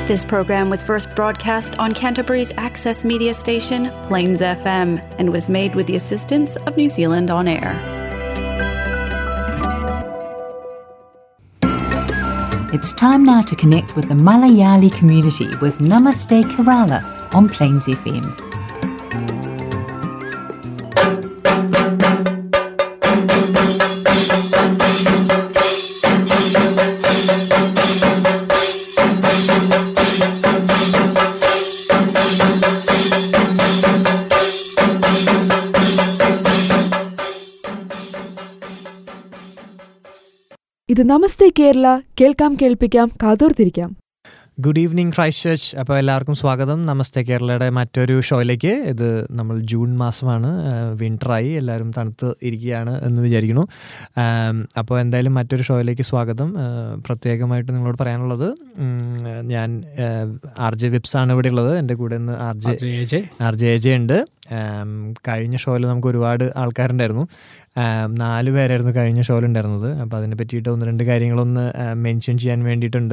This program was first broadcast on Canterbury's access media station, Plains FM, and was made with the assistance of New Zealand On Air. It's time now to connect with the Malayali community with Namaste Kerala on Plains FM. ഇത് നമസ്തേ കേരള കേൾക്കാം കേൾപ്പിക്കാം കാതോർത്തിരിക്കാം good evening Christ Church അപ്പോൾ എല്ലാവർക്കും സ്വാഗതം നമസ്തേ കേരളയുടെ മറ്റൊരു ഷോയിലേക്ക് ഇത് നമ്മൾ ജൂൺ മാസമാണ് വിൻ്ററായി എല്ലാവരും തണുത്ത് ഇരിക്കുകയാണ് എന്ന് വിചാരിക്കുന്നു ആം, അപ്പോൾ എന്തായാലും മറ്റൊരു ഷോയിലേക്ക് സ്വാഗതം ആ, പ്രത്യേകമായിട്ട് നിങ്ങളോട് പറയാനുള്ളത് ഉം, ഞാൻ ആർ ജെ വിപ്സ് ആണ് ഇവിടെ ഉള്ളത് എൻ്റെ കൂടെ ഇന്ന് R J R J J ഉണ്ട് ആം, കഴിഞ്ഞ ഷോയിൽ നമുക്ക് ഒരുപാട് ആൾക്കാരുണ്ടായിരുന്നു ആം, നാല് പേരായിരുന്നു കഴിഞ്ഞ ഷോയിൽ ഉണ്ടായിരുന്നത് അപ്പോൾ അതിനെ പറ്റിയിട്ട് ഒന്ന് രണ്ട് കാര്യങ്ങളൊന്ന് മെൻഷൻ ചെയ്യാൻ വേണ്ടിയിട്ടുണ്ട്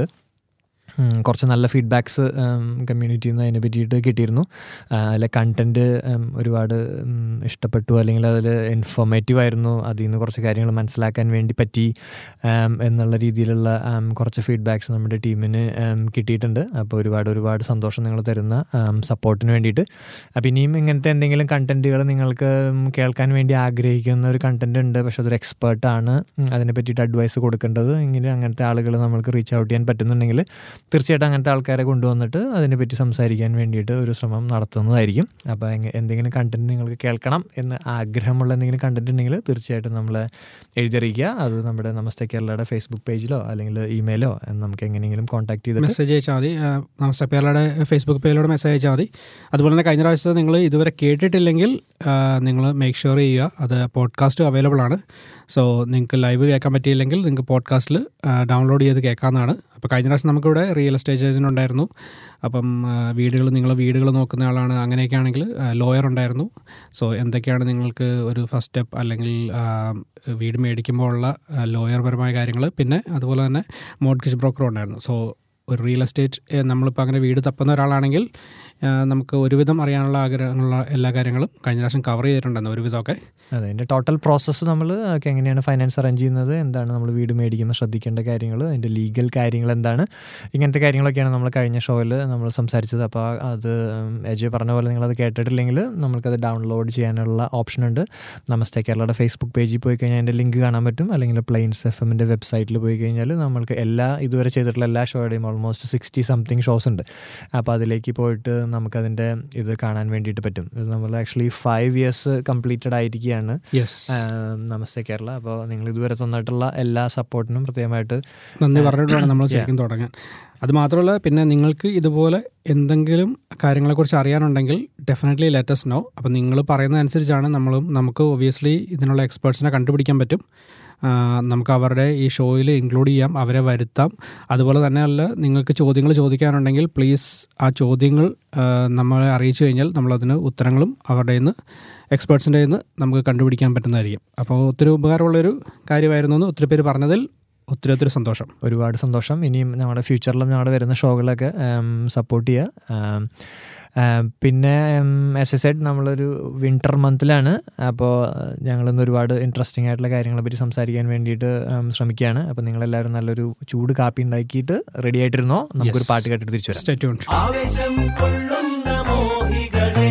ഉം, കുറച്ച് നല്ല ഫീഡ്ബാക്സ് കമ്മ്യൂണിറ്റിയിൽ നിന്ന് അതിനെ പറ്റിയിട്ട് കിട്ടിയിരുന്നു ആ, അതിലെ കണ്ടൻറ്റ് ഒരുപാട് ഉം, ഇഷ്ടപ്പെട്ടു അല്ലെങ്കിൽ അതിൽ ഇൻഫോർമേറ്റീവ് ആയിരുന്നു അതിൽ നിന്ന് കുറച്ച് കാര്യങ്ങൾ മനസ്സിലാക്കാൻ വേണ്ടി പറ്റി ആം, എന്നുള്ള രീതിയിലുള്ള ആം, കുറച്ച് ഫീഡ്ബാക്സ് നമ്മുടെ ടീമിന് ആം, കിട്ടിയിട്ടുണ്ട് അപ്പോൾ ഒരുപാട് ഒരുപാട് സന്തോഷം നിങ്ങൾ തരുന്ന സപ്പോർട്ടിന് വേണ്ടിയിട്ട് അപ്പോൾ ഇനിയും ഇങ്ങനത്തെ എന്തെങ്കിലും കണ്ടൻറ്റുകൾ നിങ്ങൾക്ക് ഉം, കേൾക്കാൻ വേണ്ടി ആഗ്രഹിക്കുന്ന ഒരു കണ്ടൻറ് ഉണ്ട് പക്ഷെ അതൊരു എക്സ്പേർട്ടാണ് അതിനെ പറ്റിയിട്ട് അഡ്വൈസ് കൊടുക്കേണ്ടത് ഇങ്ങനെ അങ്ങനത്തെ ആളുകൾ നമ്മൾക്ക് റീച്ച് ഔട്ട് ചെയ്യാൻ പറ്റുന്നുണ്ടെങ്കിൽ തീർച്ചയായിട്ടും അങ്ങനത്തെ ആൾക്കാരെ കൊണ്ടുവന്നിട്ട് അതിനെപ്പറ്റി സംസാരിക്കാൻ വേണ്ടിയിട്ട് ഒരു ശ്രമം നടത്തുന്നതായിരിക്കും അപ്പോൾ എങ്ങ- എന്തെങ്കിലും കണ്ടന്റ് നിങ്ങൾക്ക് കേൾക്കണം എന്ന് ആഗ്രഹമുള്ള എന്തെങ്കിലും കണ്ടന്റ് ഉണ്ടെങ്കിൽ തീർച്ചയായിട്ടും നമ്മളെ എഴുതിയറിയിക്കുക അത് നമ്മുടെ നമസ്തേ കേരളയുടെ ഫേസ്ബുക്ക് പേജിലോ അല്ലെങ്കിൽ ഇമെയിലോ നമുക്ക് എങ്ങനെയെങ്കിലും കോൺടാക്ട് ചെയ്തിട്ട് മെസ്സേജ് അയച്ചാൽ മതി ആ, നമസ്തേ പേരുടെ ഫേസ്ബുക്ക് പേജിലൂടെ മെസ്സേജ് അയച്ചാൽ മതി അതുപോലെ തന്നെ കഴിഞ്ഞ പ്രാവശ്യത്തെ നിങ്ങൾ ഇതുവരെ കേട്ടിട്ടില്ലെങ്കിൽ നിങ്ങൾ മേക്ക് ഷുവർ ചെയ്യുക അത് പോഡ്കാസ്റ്റ് അവൈലബിൾ ആണ് സോ നിങ്ങൾക്ക് ലൈവ് കേൾക്കാൻ പറ്റിയില്ലെങ്കിൽ നിങ്ങൾക്ക് പോഡ്കാസ്റ്റിൽ ഡൗൺലോഡ് ചെയ്ത് കേൾക്കാവുന്നതാണ് അപ്പോൾ കഴിഞ്ഞ പ്രാവശ്യം നമുക്കിവിടെ റിയൽ എസ്റ്റേറ്റ് ഏജൻറ് ഉണ്ടായിരുന്നു അപ്പം വീടുകൾ നിങ്ങൾ വീടുകൾ നോക്കുന്ന ആളാണ് അങ്ങനെയൊക്കെ ആണെങ്കിൽ ലോയർ ഉണ്ടായിരുന്നു സോ എന്തൊക്കെയാണ് നിങ്ങൾക്ക് ഒരു ഫസ്റ്റ് സ്റ്റെപ്പ് അല്ലെങ്കിൽ ആ, വീട് മേടിക്കുമ്പോൾ ഉള്ള ലോയർ പരമായ കാര്യങ്ങൾ പിന്നെ അതുപോലെ തന്നെ മോഡ്ഗേജ് ബ്രോക്കറും ഉണ്ടായിരുന്നു സോ ഒരു റിയൽ എസ്റ്റേറ്റ് ഏ, നമ്മളിപ്പോൾ അങ്ങനെ വീട് തപ്പുന്ന ഒരാളാണെങ്കിൽ ആ, നമുക്ക് ഒരുവിധം അറിയാനുള്ള ആഗ്രഹങ്ങളുള്ള എല്ലാ കാര്യങ്ങളും കഴിഞ്ഞ പ്രാവശ്യം കവർ ചെയ്തിട്ടുണ്ടെന്ന് ഒരുവിധമൊക്കെ അതെ അതിൻ്റെ ടോട്ടൽ പ്രോസസ്സ് നമ്മൾ ഒക്കെ എങ്ങനെയാണ് ഫൈനാൻസ് അറേഞ്ച് ചെയ്യുന്നത് എന്താണ് നമ്മൾ വീട് മേടിക്കുമ്പോൾ ശ്രദ്ധിക്കേണ്ട കാര്യങ്ങൾ അതിൻ്റെ ലീഗൽ കാര്യങ്ങൾ എന്താണ് ഇങ്ങനത്തെ കാര്യങ്ങളൊക്കെയാണ് നമ്മൾ കഴിഞ്ഞ ഷോയിൽ നമ്മൾ സംസാരിച്ചത് അപ്പോൾ അത് എജെ പറഞ്ഞ പോലെ നിങ്ങളത് കേട്ടിട്ടില്ലെങ്കിൽ നമുക്കത് ഡൗൺലോഡ് ചെയ്യാനുള്ള ഓപ്ഷൻ ഉണ്ട് നമസ്തേ കേരളയുടെ ഫേസ്ബുക്ക് പേജിൽ പോയി കഴിഞ്ഞാൽ അതിൻ്റെ ലിങ്ക് കാണാൻ പറ്റും അല്ലെങ്കിൽ പ്ലെയിൻസ് എഫ് എമ്മിൻ്റെ വെബ്സൈറ്റിൽ പോയി കഴിഞ്ഞാൽ നമ്മൾക്ക് എല്ലാ ഇതുവരെ ചെയ്തിട്ടുള്ള എല്ലാ ഷോയുടെയും ഓൾമോസ്റ്റ് സിക്സ്റ്റി സംതിങ് ഷോസ് ഉണ്ട് അപ്പോൾ അതിലേക്ക് പോയിട്ട് നമുക്കതിൻ്റെ ഇത് കാണാൻ വേണ്ടിയിട്ട് പറ്റും ഇത് നമ്മൾ ആക്ച്വലി ഫൈവ് ഇയേഴ്സ് കംപ്ലീറ്റഡ് ആയിരിക്കുകയാണ് യെസ് ആം, നമസ്തേ കേരള അപ്പോൾ നിങ്ങൾ ഇതുവരെ തന്നിട്ടുള്ള എല്ലാ സപ്പോർട്ടിനും പ്രത്യേകമായിട്ട് നന്ദി പറഞ്ഞിട്ട് വേണം നമ്മൾ ശരിക്കും തുടങ്ങാൻ അത് മാത്രമല്ല പിന്നെ നിങ്ങൾക്ക് ഇതുപോലെ എന്തെങ്കിലും കാര്യങ്ങളെക്കുറിച്ച് അറിയാനുണ്ടെങ്കിൽ ഡെഫിനറ്റ്ലി ലെറ്റസ് നോ അപ്പോൾ നിങ്ങൾ പറയുന്നതനുസരിച്ചാണ് നമ്മളും നമുക്ക് ഒബിയസ്ലി ഇതിനുള്ള എക്സ്പേർട്സിനെ കണ്ടുപിടിക്കാൻ പറ്റും ആ, നമുക്ക് അവരുടെ ഈ ഷോയിൽ ഇൻക്ലൂഡ് ചെയ്യാം അവരെ വരുത്താം അതുപോലെ തന്നെയല്ല നിങ്ങൾക്ക് ചോദ്യങ്ങൾ ചോദിക്കാനുണ്ടെങ്കിൽ പ്ലീസ് ആ ചോദ്യങ്ങൾ ആ, നമ്മളെ അറിയിച്ചു കഴിഞ്ഞാൽ നമ്മളതിന് ഉത്തരങ്ങളും അവരുടെ നിന്ന് എക്സ്പേർട്സിൻ്റെ നിന്ന് നമുക്ക് കണ്ടുപിടിക്കാൻ പറ്റുന്നതായിരിക്കും അപ്പോൾ ഒത്തിരി ഉപകാരമുള്ളൊരു കാര്യമായിരുന്നു എന്ന് ഒത്തിരി പേര് പറഞ്ഞതിൽ ഒത്തിരി ഒത്തിരി സന്തോഷം ഒരുപാട് സന്തോഷം ഇനിയും നമ്മുടെ ഫ്യൂച്ചറിലും ഞങ്ങളുടെ വരുന്ന ഷോകളൊക്കെ സപ്പോർട്ട് ചെയ്യുക ആം, ആം, പിന്നെ എസ് എസ് എഡ് നമ്മളൊരു വിൻ്റർ മന്തിലാണ് അപ്പോൾ ഞങ്ങളിന്ന് ഒരുപാട് ഇൻട്രസ്റ്റിംഗ് ആയിട്ടുള്ള കാര്യങ്ങളെ പറ്റി സംസാരിക്കാൻ വേണ്ടിയിട്ട് ആം, ശ്രമിക്കുകയാണ് അപ്പോൾ നിങ്ങളെല്ലാവരും നല്ലൊരു ചൂട് കാപ്പി ഉണ്ടാക്കിയിട്ട് റെഡി ആയിട്ടിരുന്നോ നമുക്കൊരു Yes. പാട്ട് കേട്ടിട്ട് തിരിച്ചു വരാം സ്റ്റേ ട്യൂൺ ആവേശം കൊള്ളുന്ന മോഹികളെ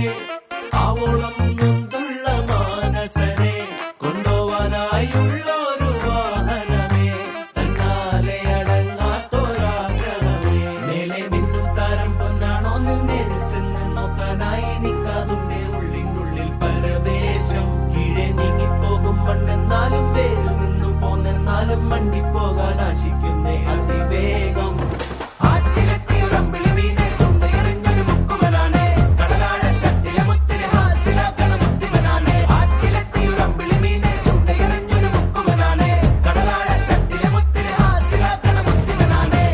ആവോളം നൊന്തുള്ള മാനസരെ കൊണ്ടുപോവാനായുള്ളൊരു വാഹനമേ തന്നാലെ അടങ്ങാത്തൊരാഗ്രഹമേ മേലെ മിന്നും താരം പൊന്നാണോന്ന് നേരിൽ ചെന്ന് നോക്കാനായി നിൽക്കാതുണ്ടേ ഉള്ളിനുള്ളിൽ പരവേശം കീഴെ നീങ്ങിപ്പോകും മണ്ണെന്നാലും വേരിൽ നിന്നും പോന്നെന്നാലും മണ്ടിപ്പോകാൻ ആശിക്കുന്നേ അതിവേഗം ആറ്റിലെത്തിയൊരമ്പിളി വീണേ ചുണ്ടയെറിഞ്ഞൊരു മുക്കുവനാണേ കടലാഴക്കത്തിലെ മുത്തിനെ ഹാസിലാക്കണ മുത്തിവനാണേ ആറ്റിലെത്തിയൊരമ്പിളി വീണേ ചുണ്ടയെറിഞ്ഞൊരു മുക്കുവനാണേ കടലാഴക്കത്തിലെ മുത്തിനെ ഹാസിലാക്കണ മുത്തിവനാണേ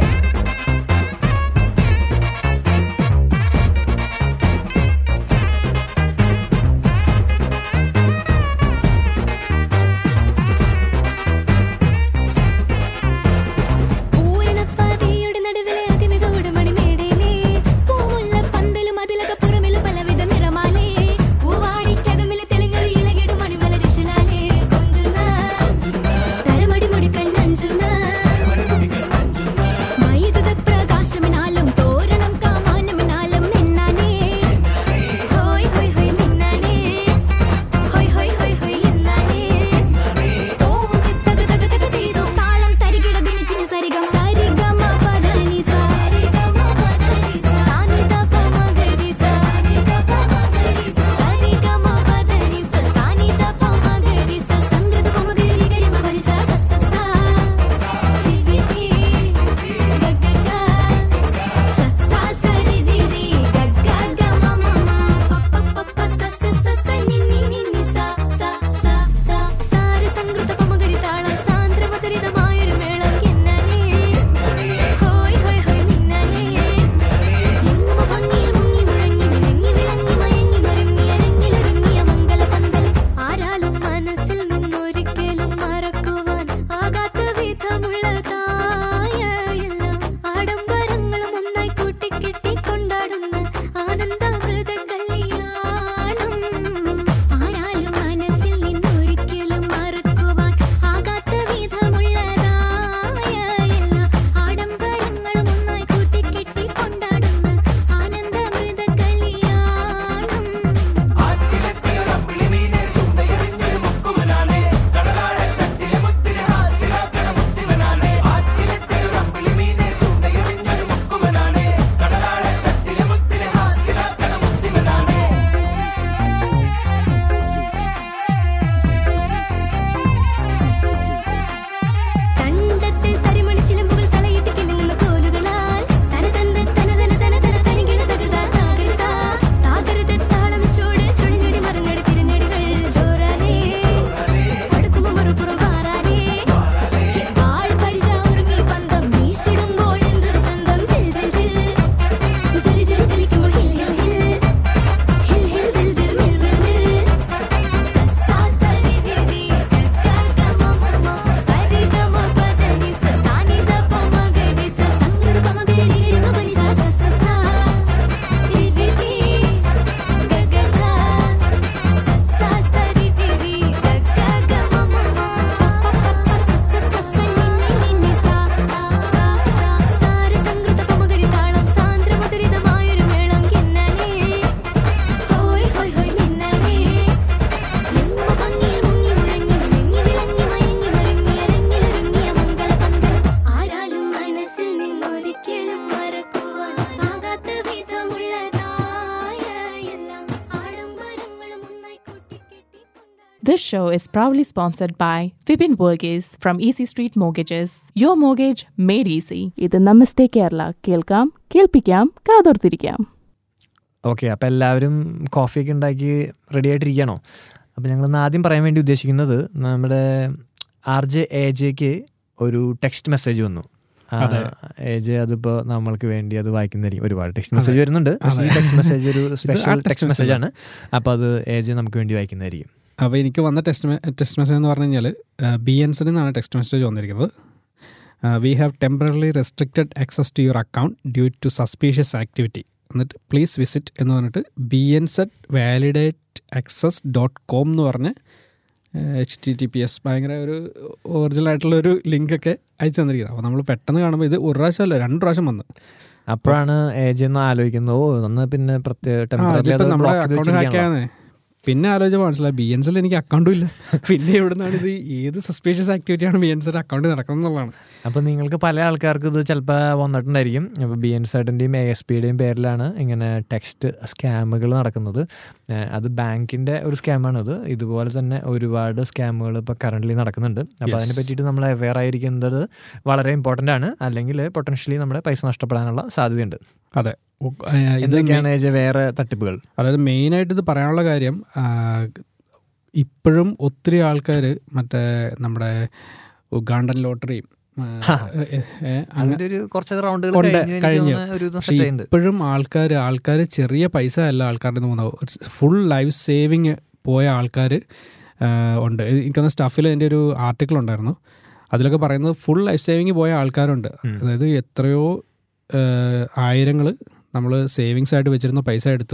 This show is proudly sponsored by Vipin Burgess from Easy Street Mortgages. Your mortgage made easy. ഇത് നമസ്തേ കേരള കേൾക്കാം കേൾപ്പിക്കാം കാതോർത്തിരിക്കാം ഓക്കെ അപ്പോൾ എല്ലാവരും കോഫിയൊക്കെ ഉണ്ടാക്കി റെഡി ആയിട്ടിരിക്കണോ അപ്പോൾ ഞങ്ങളിന്ന് ആദ്യം പറയാൻ വേണ്ടി ഉദ്ദേശിക്കുന്നത് നമ്മുടെ ആർ ജെ എ ജെക്ക് ഒരു ടെക്സ്റ്റ് മെസ്സേജ് വന്നു അതെ. എ ജെ അതിപ്പോൾ നമ്മൾക്ക് വേണ്ടി അത് വായിക്കുന്നതായിരിക്കും ഒരുപാട് ടെക്സ്റ്റ് മെസ്സേജ് വരുന്നുണ്ട് പക്ഷേ ഈ ടെക്സ്റ്റ് മെസ്സേജ് ഒരു special text text message message ആണ് അപ്പോൾ അത് എ ജെ നമുക്ക് വേണ്ടി വായിക്കുന്നതായിരിക്കും അപ്പോൾ എനിക്ക് വന്ന ടെസ്റ്റ് ടെസ്റ്റ് മെസ്സേജ് എന്ന് പറഞ്ഞു കഴിഞ്ഞാൽ ബി എൻ സിൽ നിന്നാണ് ടെക്സ്റ്റ് മെസ്സേജ് വന്നിരിക്കുന്നത് we have temporary restricted access to your account due to suspicious activity എന്നിട്ട് പ്ലീസ് വിസിറ്റ് എന്ന് പറഞ്ഞിട്ട് B N set validate access dot com എന്ന് പറഞ്ഞ് H T T P S ഭയങ്കര ഒരു ഒറിജിനൽ ആയിട്ടുള്ള ഒരു ലിങ്കൊക്കെ അയച്ചു തന്നിരിക്കുന്നത് അപ്പോൾ നമ്മൾ പെട്ടെന്ന് കാണുമ്പോൾ ഇത് ഒരു പ്രാവശ്യമല്ല രണ്ട് പ്രാവശ്യം വന്നു അപ്പോഴാണ് എ ജെ ഒന്ന് ആലോചിക്കുന്നത് ഓ അന്ന് പിന്നെ പ്രത്യേക ആ, ടെമ്പററി അതിപ്പോ അത് നമ്മുടെ ബ്ലോക്ക് ചെയ്ത് അക്കൗണ്ട് ഹാക്ക് വെച്ചിരിക്കുകയാണല്ലോ. ആണെന്ന് പിന്നെ ആലോചിച്ചപ്പോൾ മനസ്സിലായി ബി എൻ സെൽ എനിക്ക് അക്കൗണ്ടും ഇല്ല പിന്നെ എവിടെ നിന്നാണ് ഇത് ഏത് സസ്പീഷ്യസ് ആക്ടിവിറ്റിയാണ് ബി എൻ സെൽ അക്കൗണ്ട് നടക്കുന്നത് എന്നുള്ളതാണ് അപ്പോൾ നിങ്ങൾക്ക് പല ആൾക്കാർക്ക് ഇത് ചിലപ്പോൾ വന്നിട്ടുണ്ടായിരിക്കും അപ്പോൾ ബി എൻ സൈഡിൻ്റെയും എ എസ് പിയുടെയും പേരിലാണ് ഇങ്ങനെ ടെക്സ്റ്റ് സ്കാമുകൾ നടക്കുന്നത് ഏഹ് അത് ബാങ്കിൻ്റെ ഒരു സ്കാമാണിത് ഇതുപോലെ തന്നെ ഒരുപാട് സ്കാമുകൾ ഇപ്പോൾ കറൻ്റ്ലി നടക്കുന്നുണ്ട് അപ്പോൾ Yes. അതിനെ പറ്റിയിട്ട് നമ്മൾ അവെയർ ആയിരിക്കുന്നത് വളരെ ഇമ്പോർട്ടൻ്റ് ആണ് അല്ലെങ്കിൽ പൊട്ടൻഷ്യലി നമ്മുടെ പൈസ നഷ്ടപ്പെടാനുള്ള സാധ്യതയുണ്ട് അതെ ഉ- ആ, ഇത് എന്തൊക്കെയാണ് ഏജ് വേറെ തട്ടിപ്പുകൾ അതായത് മെയിനായിട്ട് ഇത് പറയാനുള്ള കാര്യം ആ, ഇപ്പോഴും ഒത്തിരി ആൾക്കാർ മറ്റേ നമ്മുടെ ഉഗാണ്ടൻ ലോട്ടറിയും ആ, ഏ, ഏ, അങ്ങ- അതിൻ്റെ ഒരു കുറച്ച് റൗണ്ടുകൾ കൊണ്ട് കഴിഞ്ഞു എനിക്ക് കഴിഞ്ഞു. തോന്നുന്നു ഒരു ദിവസം പക്ഷേ സെറ്റ് ചെയ്യുന്നുണ്ട് ഇപ്പോഴും ആൾക്കാർ ആൾക്കാർ ചെറിയ പൈസ അല്ല ആൾക്കാരുടെ പോകുന്നത് ഫുൾ ലൈഫ് സേവിങ് പോയ ആൾക്കാർ ഉണ്ട് ഇത് എനിക്കൊന്ന് സ്റ്റഫിൽ എൻ്റെ ഒരു ആർട്ടിക്കിൾ ഉണ്ടായിരുന്നു അതിലൊക്കെ പറയുന്നത് ഫുൾ ലൈഫ് സേവിങ് പോയ ആൾക്കാരുണ്ട് ഉം. അതായത് എത്രയോ ആയിരങ്ങൾ നമ്മൾ സേവിങ്സ് ആയിട്ട് വെച്ചിരുന്ന പൈസ എടുത്ത്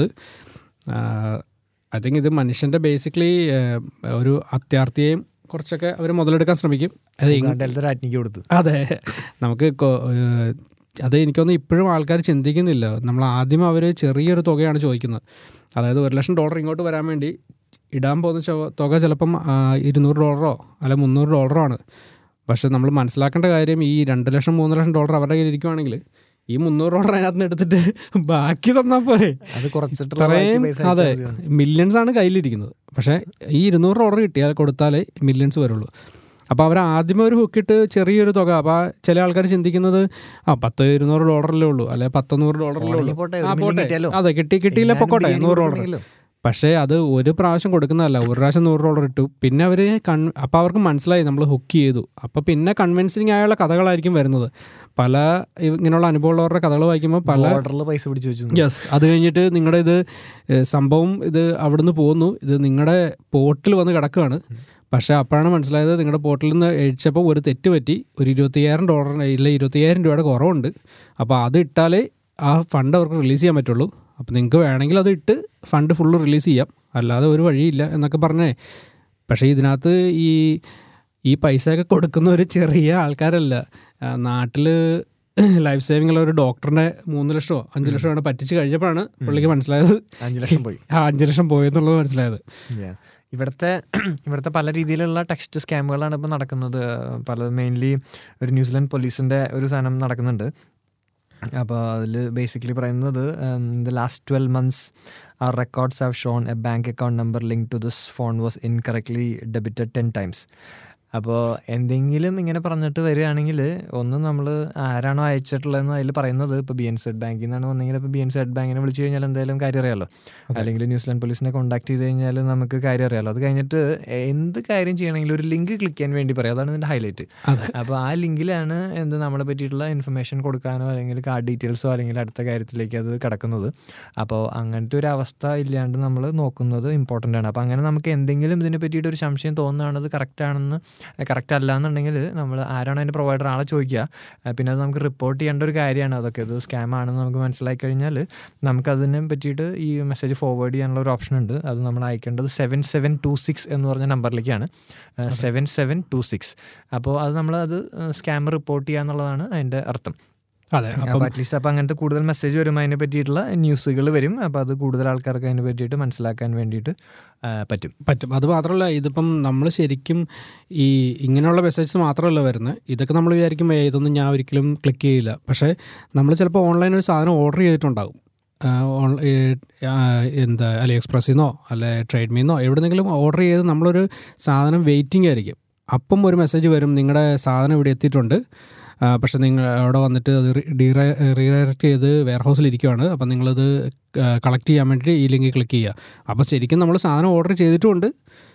ഐ തിങ്ക് ഇത് മനുഷ്യൻ്റെ ബേസിക്കലി ഒരു അത്യാർത്ഥിയെയും കുറച്ചൊക്കെ അവർ മുതലെടുക്കാൻ ശ്രമിക്കും അത് എങ്- ഉഗാണ്ടയിലത്തെ ഒരു ആറ്റിനിക്ക് കൊടുത്തു അതെ നമുക്ക് കൊ- ഏഹ് അത് എനിക്കൊന്ന് ഇപ്പോഴും ആൾക്കാർ ചിന്തിക്കുന്നില്ല നമ്മൾ ആദ്യം അവർ ചെറിയൊരു തുകയാണ് ചോദിക്കുന്നത് അതായത് ഒരു ലക്ഷം ഡോളർ ഇങ്ങോട്ട് വരാൻ വേണ്ടി ഇടാൻ പോകുന്ന ചൊ- തുക ചിലപ്പം ആ, ഇരുന്നൂറ് ഡോളറോ അല്ല മുന്നൂറ് ഡോളറോ ആണ് പക്ഷെ നമ്മൾ മനസ്സിലാക്കേണ്ട കാര്യം ഈ രണ്ട് ലക്ഷം മൂന്ന് ലക്ഷം ഡോളർ അവരുടെ കയ്യിൽ ഇരിക്കുവാണെങ്കിൽ ഈ മുന്നൂറ് ഡോളർ അതിനകത്ത് നിന്ന് എടുത്തിട്ട് ബാക്കി തന്നാൽ പോരെ അത് കുറച്ചിട്ട് ഇത്രയും പൈസ അതെ അയച്ചാൽ മതി. മില്യൺസ് ആണ് കയ്യിലിരിക്കുന്നത് പക്ഷേ ഈ ഇരുന്നൂറ് ഡോളർ കിട്ടിയാൽ കൊടുത്താലേ മില്യൺസ് വരുള്ളൂ അപ്പോൾ അവർ ആദ്യമേ ഒരു ഹുക്കിട്ട് ചെറിയൊരു തുക അപ്പോൾ ചില ആൾക്കാർ ചിന്തിക്കുന്നത് ആ പത്ത് ഇരുന്നൂറ് ഡോളറിലേ ഉള്ളൂ അല്ലെ പത്തൊന്നൂറ് ഡോളറിലേ ഉള്ളൂ പോട്ടെ, ഒരു ആ million പോട്ടെ കിട്ടിയാലോ? അതെ കിട്ടി കിട്ടിയില്ല എങ്ങാനും പൊക്കോട്ടെ ബിരിയാണി നൂറ് ഡോളർ കൊടുക്കണമെങ്കിലോ? പക്ഷേ അത് ഒരു പ്രാവശ്യം കൊടുക്കുന്നതല്ല ഒരു പ്രാവശ്യം നൂറ് ഡോളർ ഇട്ടു പിന്നെ അവർ കൺ അപ്പോൾ അവർക്ക് മനസ്സിലായി നമ്മൾ ഹുക്ക് ചെയ്തു അപ്പോൾ പിന്നെ കൺവിൻസിങ് ആയുള്ള കഥകളായിരിക്കും വരുന്നത് പല ഇങ്ങനെയുള്ള അനുഭവമുള്ളവരുടെ കഥകൾ വായിക്കുമ്പോൾ പല ബോർഡറിൽ പൈസ പിടിച്ചു വെച്ചു യെസ് അത് കഴിഞ്ഞിട്ട് നിങ്ങളുടെ ഇത് ഏഹ്, സംഭവം ഇത് അവിടുന്ന് പോകുന്നു ഇത് നിങ്ങളുടെ പോർട്ടിൽ വന്ന് കിടക്കുകയാണ് പക്ഷേ അപ്പോഴാണ് മനസ്സിലായത് നിങ്ങളുടെ പോർട്ടിൽ നിന്ന് അഴിച്ചപ്പോൾ ഒരു തെറ്റ് പറ്റി ഒരു ഇരുപത്തിയ്യായിരം ഡോളർ ഇല്ല ഇരുപത്തിയ്യായിരം രൂപയുടെ കുറവുണ്ട് അപ്പോൾ അത് ഇട്ടാലേ ആ ഫണ്ട് അവർക്ക് റിലീസ് ചെയ്യാൻ പറ്റുള്ളൂ അപ്പോൾ നിങ്ങൾക്ക് വേണമെങ്കിൽ അത് ഇട്ട് ഫണ്ട് ഫുള്ള് റിലീസ് ചെയ്യാം അല്ലാതെ ഒരു വഴിയില്ല എന്നൊക്കെ പറഞ്ഞേ പക്ഷേ ഇതിനകത്ത് ഈ ഈ പൈസയൊക്കെ കൊടുക്കുന്ന ഒരു ചെറിയ ആൾക്കാരല്ല നാട്ടിൽ ലൈഫ് സേവിംഗ് ഉള്ള ഒരു ഡോക്ടറിനെ മൂന്ന് ലക്ഷമോ അഞ്ച് ലക്ഷമോ ആണ് പറ്റിച്ച് കഴിഞ്ഞപ്പോഴാണ് പുള്ളിക്ക് മനസ്സിലായത് അഞ്ചു ലക്ഷം പോയി ആ അഞ്ച് ലക്ഷം പോയെന്നുള്ളത് മനസ്സിലായത് Yeah. ഇവിടുത്തെ ഇവിടുത്തെ പല രീതിയിലുള്ള ടെക്സ്റ്റ് സ്കാമുകളാണ് ഇപ്പോൾ നടക്കുന്നത് പല മെയിൻലി ഒരു ന്യൂസിലൻഡ് പോലീസിൻ്റെ ഒരു സാധനം നടക്കുന്നുണ്ട് അപ്പോൾ അതിൽ ബേസിക്കലി പറയുന്നത് the last twelve months our records have shown a bank account number link to this phone was incorrectly debited ten times അപ്പോൾ എന്തെങ്കിലും ഇങ്ങനെ പറഞ്ഞിട്ട് വരികയാണെങ്കിൽ ഒന്ന് നമ്മൾ ആരാണോ അയച്ചിട്ടുള്ളതെന്ന് അതിൽ പറയുന്നത് ഇപ്പോൾ ബി എൻ സെഡ് ബാങ്കിൽ നിന്നാണ് വന്നെങ്കിൽ ഇപ്പോൾ ബി എൻ സെഡ് ബാങ്കിനെ വിളിച്ചു കഴിഞ്ഞാൽ എന്തായാലും കാര്യം അറിയാമല്ലോ അല്ലെങ്കിൽ ന്യൂസിലാൻഡ് പോലീസിനെ കോൺടാക്ട് ചെയ്ത് കഴിഞ്ഞാൽ നമുക്ക് കാര്യം അറിയാമല്ലോ അത് കഴിഞ്ഞിട്ട് എന്ത് കാര്യം ചെയ്യണമെങ്കിലും ഒരു ലിങ്ക് ക്ലിക്ക് ചെയ്യാൻ വേണ്ടി പറയും അതാണ് ഇതിൻ്റെ ഹൈലൈറ്റ് അതെ അപ്പോൾ ആ ലിങ്കിലാണ് എന്ത് നമ്മളെ പറ്റിയിട്ടുള്ള ഇൻഫർമേഷൻ കൊടുക്കാനോ അല്ലെങ്കിൽ കാർഡ് ഡീറ്റെയിൽസോ അല്ലെങ്കിൽ അടുത്ത കാര്യത്തിലേക്ക് അത് കിടക്കുന്നത് അപ്പോൾ അങ്ങനത്തെ ഒരു അവസ്ഥ ഇല്ലാണ്ട് നമ്മൾ നോക്കുന്നത് ഇമ്പോർട്ടൻ്റ് ആണ് അപ്പോൾ അങ്ങനെ നമുക്ക് എന്തെങ്കിലും ഇതിനെ പറ്റിയിട്ട് ഒരു സംശയം തോന്നുകയാണ് അത് കറക്റ്റ് ആണെന്ന് കറക്റ്റ് അല്ല എന്നുണ്ടെങ്കിൽ നമ്മൾ ആരാണ് അതിൻ്റെ പ്രൊവൈഡർ ആളെ ചോദിക്കുക ആ, പിന്നെ അത് നമുക്ക് റിപ്പോർട്ട് ചെയ്യേണ്ട ഒരു കാര്യമാണ് അതൊക്കെ ഇത് സ്കാം ആണെന്ന് നമുക്ക് മനസ്സിലാക്കി കഴിഞ്ഞാൽ നമുക്കതിനെ പറ്റിയിട്ട് ഈ മെസ്സേജ് ഫോർവേഡ് ചെയ്യാനുള്ള ഒരു ഓപ്ഷൻ ഉണ്ട് അത് നമ്മൾ അയക്കേണ്ടത് സെവൻ സെവൻ ടു സിക്സ് എന്ന് പറഞ്ഞ നമ്പറിലേക്കാണ് സെവൻ സെവൻ ടു സിക്സ് അപ്പോൾ അത് നമ്മൾ അത് സ്കാം റിപ്പോർട്ട് ചെയ്യുക എന്നുള്ളതാണ് അതിൻ്റെ അർത്ഥം അതെ അപ്പോൾ അപ്പം അറ്റ്ലീസ്റ്റ് അപ്പോൾ അങ്ങനത്തെ കൂടുതൽ മെസ്സേജ് വരുമ്പോൾ അതിനെ പറ്റിയിട്ടുള്ള ന്യൂസുകൾ വരും അപ്പോൾ അത് കൂടുതൽ ആൾക്കാർക്ക് അതിനെ പറ്റിയിട്ട് മനസ്സിലാക്കാൻ വേണ്ടിയിട്ട് ആ, പറ്റും പറ്റും അത് മാത്രമല്ല ഇതിപ്പം നമ്മൾ ശരിക്കും ഈ ഇങ്ങനെയുള്ള മെസ്സേജസ് മാത്രമല്ല വരുന്നത് ഇതൊക്കെ നമ്മൾ വിചാരിക്കും "ഏയ്, ഇതൊന്നും ഞാൻ ഒരിക്കലും ക്ലിക്ക് ചെയ്യില്ല പക്ഷേ നമ്മൾ ചിലപ്പോൾ ഓൺലൈൻ ഒരു സാധനം ഓർഡർ ചെയ്തിട്ടുണ്ടാകും ആ, ഓൺ- ഈ, ആ, എന്താ അലി എക്സ്പ്രസ്സിൽ നിന്നോ അല്ലെ ട്രേഡ് മീന്നോ എവിടെന്നെങ്കിലും ഓർഡർ ചെയ്ത് നമ്മളൊരു സാധനം വെയിറ്റിംഗ് ആയിരിക്കും അപ്പം ഒരു മെസ്സേജ് വരും നിങ്ങളുടെ സാധനം ഇവിടെ എത്തിയിട്ടുണ്ട് ആ, പക്ഷെ നിങ്ങൾ അവിടെ വന്നിട്ട് അത് റീഡയറക്റ്റ് ചെയ്ത് വെയർ ഹൗസിൽ ഇരിക്കുവാണ് അപ്പം നിങ്ങളത് കളക്ട് ചെയ്യാൻ വേണ്ടി ഈ ലിങ്കിൽ ക്ലിക്ക് ചെയ്യുക അപ്പോൾ ശരിക്കും നമ്മൾ സാധനം ഓർഡർ ചെയ്തിട്ടുമുണ്ട്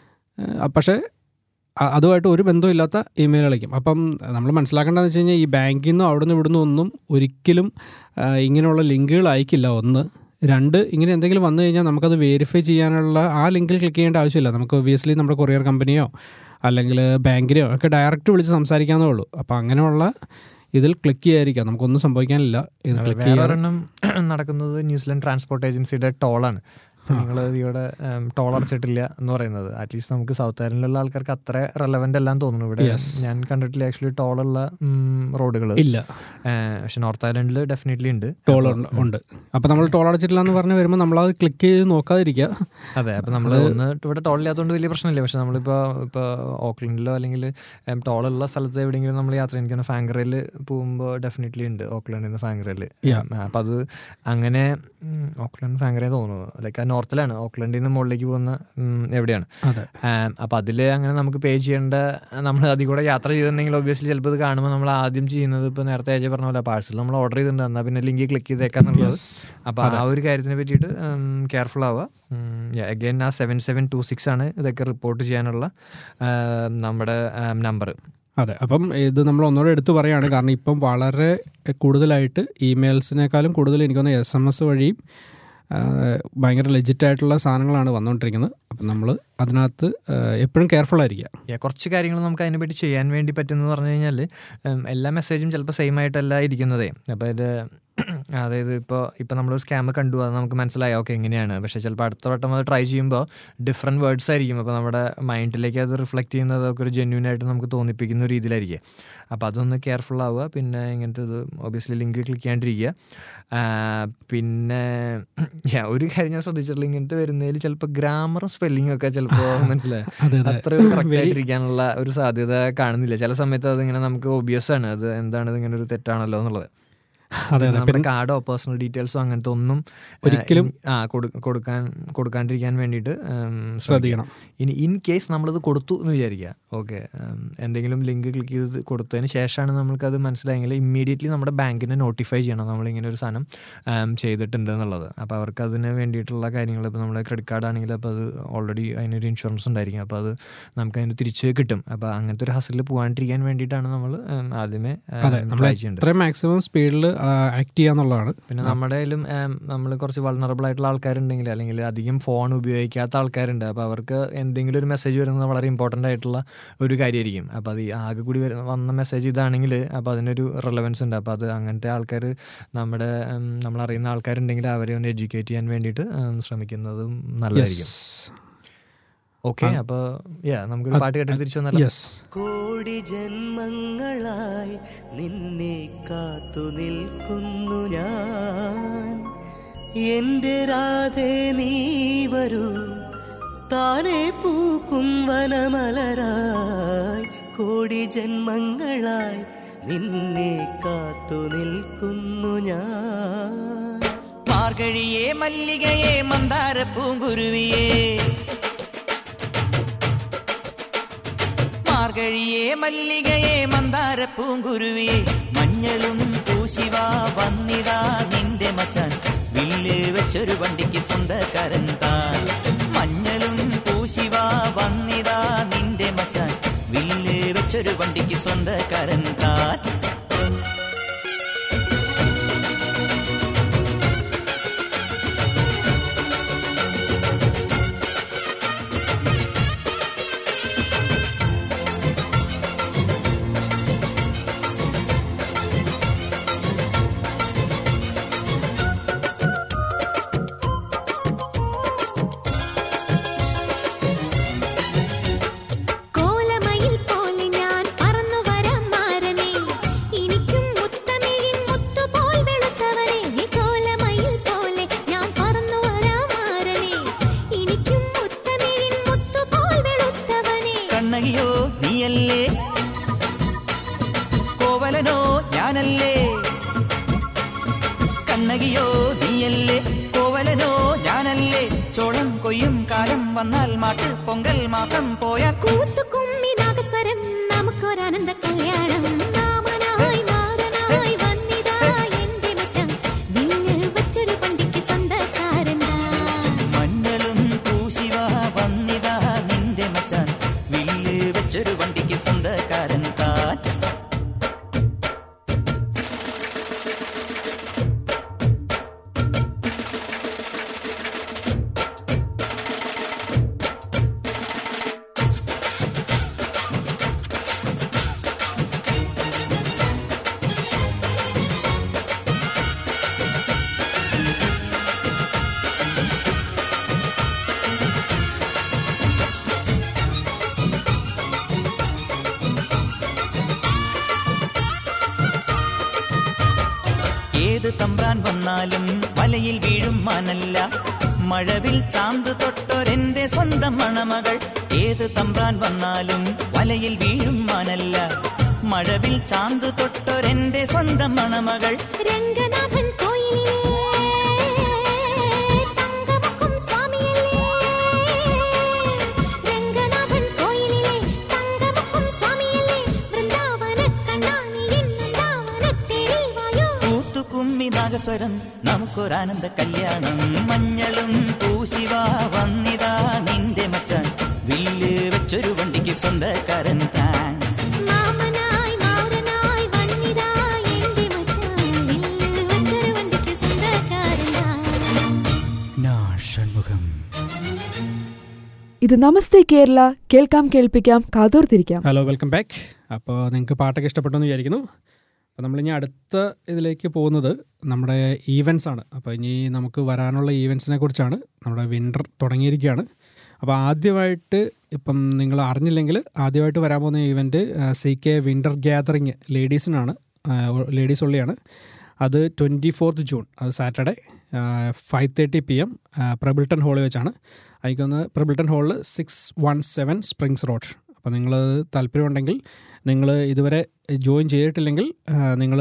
ആ, പക്ഷേ അ- അതുമായിട്ട് ഒരു ബന്ധമില്ലാത്ത ഇമെയിൽ അയക്കും അപ്പം നമ്മൾ മനസ്സിലാക്കേണ്ടതെന്ന് വെച്ച് കഴിഞ്ഞാൽ ഈ ബാങ്കിൽ നിന്നും അവിടെ നിന്ന് ഇവിടുന്ന് ഒന്നും ഒരിക്കലും ആ, ഇങ്ങനെയുള്ള ലിങ്കുകൾ അയക്കില്ല ഒന്ന് രണ്ട് ഇങ്ങനെ എന്തെങ്കിലും വന്നു കഴിഞ്ഞാൽ നമുക്കത് വെരിഫൈ ചെയ്യാനുള്ള ആ ലിങ്കിൽ ക്ലിക്ക് ചെയ്യേണ്ട ആവശ്യമില്ല നമുക്ക് ഒബിയസ്ലി നമ്മുടെ കൊറിയർ കമ്പനിയോ അല്ലെങ്കിൽ ബാങ്കിനെയോ ഒക്കെ ഡയറക്റ്റ് വിളിച്ച് സംസാരിക്കാവുന്നേ ഉള്ളൂ അപ്പോൾ അങ്ങനെയുള്ള ഇതിൽ ക്ലിക്ക് ചെയ്യാതിരിക്കാം നമുക്കൊന്നും സംഭവിക്കാനില്ല ഇത് ക്ലിക്ക് വേറെ ചെയ്യാൻ ഒരെണ്ണം നടക്കുന്നത് ന്യൂസിലൻഡ് ട്രാൻസ്പോർട്ട് ഏജൻസിയുടെ ടോളാണ് നിങ്ങൾ ഇവിടെ ടോൾ അടച്ചിട്ടില്ല എന്ന് പറയുന്നത് അറ്റ്ലീസ്റ്റ് നമുക്ക് സൗത്ത് ഐലൻഡിലുള്ള ആൾക്കാർക്ക് അത്ര റെലവെന്റ് അല്ലാന്ന് തോന്നുന്നു ഇവിടെ Yes. ഞാൻ കണ്ടിട്ടില്ല ആക്ച്വലി ടോളുള്ള റോഡുകൾ ഇല്ല പക്ഷെ നോർത്ത് ഐലൻഡിൽ ഡെഫിനറ്റ്ലി ഉണ്ട് ടോൾ അപ്പൊ- ഉണ്ട് അപ്പോൾ നമ്മൾ ടോൾ അടച്ചിട്ടില്ല എന്ന് പറഞ്ഞ് വരുമ്പോൾ നമ്മളത് ക്ലിക്ക് ചെയ്ത് നോക്കാതിരിക്കുക അതെ അപ്പൊ നമ്മൾ ഒന്ന് ഇവിടെ ടോൾ ഇല്ലാത്തതുകൊണ്ട് വലിയ പ്രശ്നമില്ല പക്ഷെ നമ്മളിപ്പോ ഇപ്പൊ ഓക്ലൻഡിലോ അല്ലെങ്കിൽ ടോളുള്ള സ്ഥലത്ത് എവിടെയെങ്കിലും നമ്മൾ യാത്ര എനിക്ക് ഫാങ്കറയിൽ പോകുമ്പോൾ ഡെഫിനറ്റ്ലി ഉണ്ട് ഓക്ലൻഡിൽ നിന്ന് ഫാങ്കറയിൽ Yeah. അപ്പൊ അത് അങ്ങനെ ഉം, ഓക്ലൻഡ് ഫാങ്കറേ തോന്നുന്നു ലൈക്ക് ആ നോർത്തിലാണ് ഓക്ലൻഡിൽ നിന്ന് മുകളിലേക്ക് പോകുന്ന ഉം, എവിടെയാണ് അതെ ആം, അപ്പൊ അതിൽ അങ്ങനെ നമുക്ക് പേ ചെയ്യേണ്ട നമ്മൾ അതിൽ കൂടെ യാത്ര ചെയ്തിട്ടുണ്ടെങ്കിൽ ഒബ്വിയസ്ലി ചിലപ്പോൾ ഇത് കാണുമ്പോൾ നമ്മൾ ആദ്യം ചെയ്യുന്നത് ഇപ്പൊ നേരത്തെ അജയ് പറഞ്ഞ പോലെ പാഴ്സൽ നമ്മൾ ഓർഡർ ചെയ്തിട്ടുണ്ട് എന്നാൽ പിന്നെ ലിങ്ക് ക്ലിക്ക് ചെയ്തേക്കാന്നുള്ളത് അപ്പൊ ആ ഒരു കാര്യത്തിനെ പറ്റിയിട്ട് കെയർഫുൾ ആവുക അഗൈൻ ആ സെവൻ സെവൻ ടു സിക്സ് ആണ് ഇതൊക്കെ റിപ്പോർട്ട് ചെയ്യാനുള്ള ആം, നമ്മുടെ നമ്പർ അതെ അപ്പം ഇത് നമ്മൾ ഒന്നുകൂടെ എടുത്തു പറയാണ് കാരണം ഇപ്പം വളരെ കൂടുതലായിട്ട് ഇമെയിൽസിനേക്കാളും കൂടുതൽ എനിക്കൊന്ന് എസ് എം എസ് വഴിയും ആ, ഭയങ്കര ലെജിറ്റ് ആയിട്ടുള്ള സാധനങ്ങളാണ് വന്നുകൊണ്ടിരിക്കുന്നത് അപ്പം നമ്മൾ അതിനകത്ത് എപ്പോഴും കെയർഫുൾ ആയിരിക്കുക Yeah, കുറച്ച് കാര്യങ്ങൾ നമുക്ക് അതിനെ പറ്റി ചെയ്യാൻ വേണ്ടി പറ്റുന്നത് പറഞ്ഞു കഴിഞ്ഞാൽ എല്ലാ മെസ്സേജും ചിലപ്പോൾ സെയിം ആയിട്ടല്ല ഇരിക്കുന്നതേ അപ്പോൾ ഇത് അതായത് ഇപ്പോൾ ഇപ്പോൾ നമ്മളൊരു സ്കാം കണ്ടു അത് നമുക്ക് മനസ്സിലായി ഓക്കെ എങ്ങനെയാണ് പക്ഷേ ചിലപ്പോൾ അടുത്ത വട്ടം അത് ട്രൈ ചെയ്യുമ്പോൾ ഡിഫറെൻറ്റ് വേർഡ്സ് ആയിരിക്കും അപ്പോൾ നമ്മുടെ മൈൻഡിലേക്ക് അത് റിഫ്ലക്റ്റ് ചെയ്യുന്നത് ഒക്കെ ഒരു ജെന്യൂൻ ആയിട്ട് നമുക്ക് തോന്നിപ്പിക്കുന്ന ഒരു രീതിയിലായിരിക്കും അപ്പോൾ അതൊന്ന് കെയർഫുൾ ആവുക പിന്നെ ഇങ്ങനത്തെ ഇത് ഒബിയസ്ലി ലിങ്ക് ക്ലിക്ക് ചെയ്യാണ്ടിരിക്കുക ആ, പിന്നെ yeah, ഒരു കാര്യം ഞാൻ ശ്രദ്ധിച്ചിട്ടുള്ള ഇങ്ങനത്തെ വരുന്നതിൽ ചിലപ്പോൾ ഗ്രാമറും സ്പെല്ലിങ്ങും ഒക്കെ ചിലപ്പോൾ മനസ്സിലായി അതെ അതെ അത്ര കറക്റ്റ് ആയിട്ടിരിക്കാനുള്ള ഒരു സാധ്യത കാണുന്നില്ല ചില സമയത്ത് അതിങ്ങനെ നമുക്ക് ഒബിയസ് ആണ് അത് എന്താണ് ഇത് ഇങ്ങനെ ഒരു തെറ്റാണല്ലോ എന്നുള്ളത് അതെ അതെ നമ്മുടെ കാർഡോ പേഴ്സണൽ ഡീറ്റെയിൽസോ അങ്ങനത്തെ ഒന്നും ഏഹ്, ഒരിക്കലും ഇൻ- ആ കൊടു- കൊടുക്കാൻ കൊടുക്കാണ്ടിരിക്കാൻ വേണ്ടിയിട്ട് ഉം, ശ്രദ്ധിക്കണം ഇനി ഇൻ കേസ് നമ്മളിത് കൊടുത്തു എന്ന് വിചാരിക്കുക ഓക്കെ എന്തെങ്കിലും ലിങ്ക് ക്ലിക്ക് ചെയ്ത് കൊടുത്തതിന് ശേഷമാണ് നമ്മൾക്കത് മനസ്സിലായെങ്കിൽ ഇമ്മീഡിയറ്റ്ലി നമ്മുടെ ബാങ്കിനെ നോട്ടിഫൈ ചെയ്യണം നമ്മളിങ്ങനെ ഒരു സാധനം ഉം, ചെയ്തിട്ടുണ്ട് എന്നുള്ളത് അപ്പോൾ അവർക്ക് അതിന് വേണ്ടിയിട്ടുള്ള കാര്യങ്ങൾ ഇപ്പോൾ നമ്മുടെ ക്രെഡിറ്റ് കാർഡ് ആണെങ്കിൽ അപ്പോൾ അത് ഓൾറെഡി അതിനൊരു ഇൻഷുറൻസ് ഉണ്ടായിരിക്കും അപ്പോൾ അത് നമുക്ക് അതിന് തിരിച്ച് കിട്ടും അപ്പോൾ അങ്ങനത്തെ ഒരു ഹസലിൽ പോകാണ്ടിരിക്കാൻ വേണ്ടിയിട്ടാണ് നമ്മൾ ആദ്യമേ അതെ നമ്മൾ ട്രൈ ചെയ്യേണ്ടത് എത്രയും മാക്സിമം സ്പീഡിൽ ആക്ട് ചെയ്യാന്നുള്ളതാണ് പിന്നെ നമ്മുടെ കയ്യിലും നമ്മൾ കുറച്ച് വൾണറബിൾ ആയിട്ടുള്ള ആൾക്കാരുണ്ടെങ്കിൽ അല്ലെങ്കിൽ അധികം ഫോൺ ഉപയോഗിക്കാത്ത ആൾക്കാരുണ്ട് അപ്പോൾ അവർക്ക് എന്തെങ്കിലും ഒരു മെസ്സേജ് വരുന്നത് വളരെ ഇമ്പോർട്ടൻ്റ് ആയിട്ടുള്ള ഒരു കാര്യമായിരിക്കും അപ്പോൾ അത് ഈ ആകെ കൂടി വരുന്ന വന്ന മെസ്സേജ് ഇതാണെങ്കിൽ അപ്പോൾ അതിനൊരു റിലവൻസ് ഉണ്ട് അപ്പോൾ അത് അങ്ങനത്തെ ആൾക്കാർ നമ്മുടെ ഉം, നമ്മളറിയുന്ന ആൾക്കാരുണ്ടെങ്കിൽ അവരെ ഒന്ന് എഡ്യൂക്കേറ്റ് ചെയ്യാൻ വേണ്ടിയിട്ട് ഉം, ശ്രമിക്കുന്നതും നല്ലതായിരിക്കും ഓക്കെ അപ്പോൾ യാ നമുക്കൊരു പാട്ട് കേട്ടിട്ട് തിരിച്ചു വന്നാലോ യെസ് കോടി ജന്മങ്ങളായി നിന്നെ കാത്തു നിൽക്കുന്നു ഞാൻ എന്റെ രാധേ നീ വരൂ താനെ പൂക്കും വനമലരായി കോടി ജന്മങ്ങളായി നിന്നെ കാത്തു നിൽക്കുന്നു ഞാൻ മാർഗഴിയെ മല്ലികയെ മന്ദാര പൂങ്കുരുവിയേ മാർഗഴിയെ മല്ലികയെ മന്ദാര പൂങ്കുരുവിയെ മഞ്ഞളും പൂശിവാ വന്നിതാ നിന്റെ മച്ചാൻ വില്ല് വെച്ചൊരു വണ്ടിക്ക് സ്വന്തക്കാരൻ താൻ മഞ്ഞളും പൂശിവാ വന്നിതാ നിന്റെ മച്ചാൻ വില്ല് വെച്ചൊരു വണ്ടിക്ക് സ്വന്തക്കാരൻ താൻ കോലമയിൽ പോലെ ഞാൻ പറന്നു നീയല്ലേ കോവലനോ ഞാനല്ലേ ചോളം കൊയ്യും കാലം വന്നാൽ മാട്ട് പൊങ്കൽ മാസം പോയ കൂത്തുകുമ്മി നാഗസ്വരം നമുക്കൊരാനന്ദ കല്യാണം മാമനായി മാറനായി വന്നിതാ എന്റെ മച്ചൻ വില്ല് വച്ചൊരു പണ്ടിക്ക് സ്വന്തക്കാരനാ മഞ്ഞളും പൂശിവ വന്നിതാ നിന്റെ മച്ചാൻ വില്ല് വെച്ചൊരു വണ്ടിക്ക് സ്വന്തക്കാരൻ താൻ ഏത് തമ്പ്രാൻ വന്നാലും വലയിൽ വീഴും മാനല്ല മഴവിൽ ചാന്ത് തൊട്ടൊരെന്റെ സ്വന്തം മണമകൾ ഏത് തമ്പ്രാൻ വന്നാലും വലയിൽ വീഴും മാനല്ല മഴവിൽ ചാന്ത് തൊട്ടൊരെന്റെ സ്വന്തം മണമകൾ രംഗനാഥൻ കോയിലിലെ തങ്കമുഖം സ്വാമിയല്ലേ രംഗനാഥൻ കോയിലിലെ തങ്കമുഖം സ്വാമിയല്ലേ വൃന്ദാവന കണ്ണാനി വൃന്ദാവനത്തേരിൽ വായോ കൂത്തുകുമ്മി നാഗസ്വരം നമുക്കൊരാനന്ദ കല്യാണം മഞ്ഞളും പൂശിവ വന്നിതാ നിന്റെ മച്ചാൻ വില്ല് വെച്ചൊരു വണ്ടിക്ക് സ്വന്തക്കാരൻ താൻ മാമനായി മാറനായി വന്നിതാ എന്റെ മച്ചാൻ വില്ല് വച്ചൊരു വണ്ടിക്ക് സ്വന്തക്കാരനാ ഷൺമുഖം ഇത് നമസ്തേ കേരള കേൾക്കാം കേൾപ്പിക്കാം കാതോർത്തിരിക്കാം ഹലോ വെൽക്കം ബാക്ക് അപ്പോൾ നിങ്ങൾക്ക് പാട്ടൊക്കെ ഇഷ്ടപ്പെട്ടു എന്ന് വിചാരിക്കുന്നു അപ്പോൾ നമ്മളിനി അടുത്ത ഇതിലേക്ക് പോകുന്നത് നമ്മുടെ ഈവൻസ് ആണ് അപ്പോൾ ഇനി നമുക്ക് വരാനുള്ള ഈവൻസിനെ കുറിച്ചാണ് നമ്മുടെ വിൻ്റർ തുടങ്ങിയിരിക്കുകയാണ് അപ്പോൾ ആദ്യമായിട്ട് ഇപ്പം നിങ്ങൾ അറിഞ്ഞില്ലെങ്കിൽ ആദ്യമായിട്ട് വരാൻ പോകുന്ന event C K winter gathering ലേഡീസിനാണ് ലേഡീസ് ഉള്ളിയാണ് അത് ട്വൻറ്റി ഫോർത്ത് ജൂൺ അത് Saturday five thirty P M Prebbleton ഹാളിൽ വെച്ചാണ് എനിക്കൊന്ന് പ്രബിൾട്ടൺ ഹാളിൽ six one seven Springs Road അപ്പോൾ നിങ്ങൾ താല്പര്യമുണ്ടെങ്കിൽ നിങ്ങൾ ഇതുവരെ ജോയിൻ ചെയ്തിട്ടില്ലെങ്കിൽ നിങ്ങൾ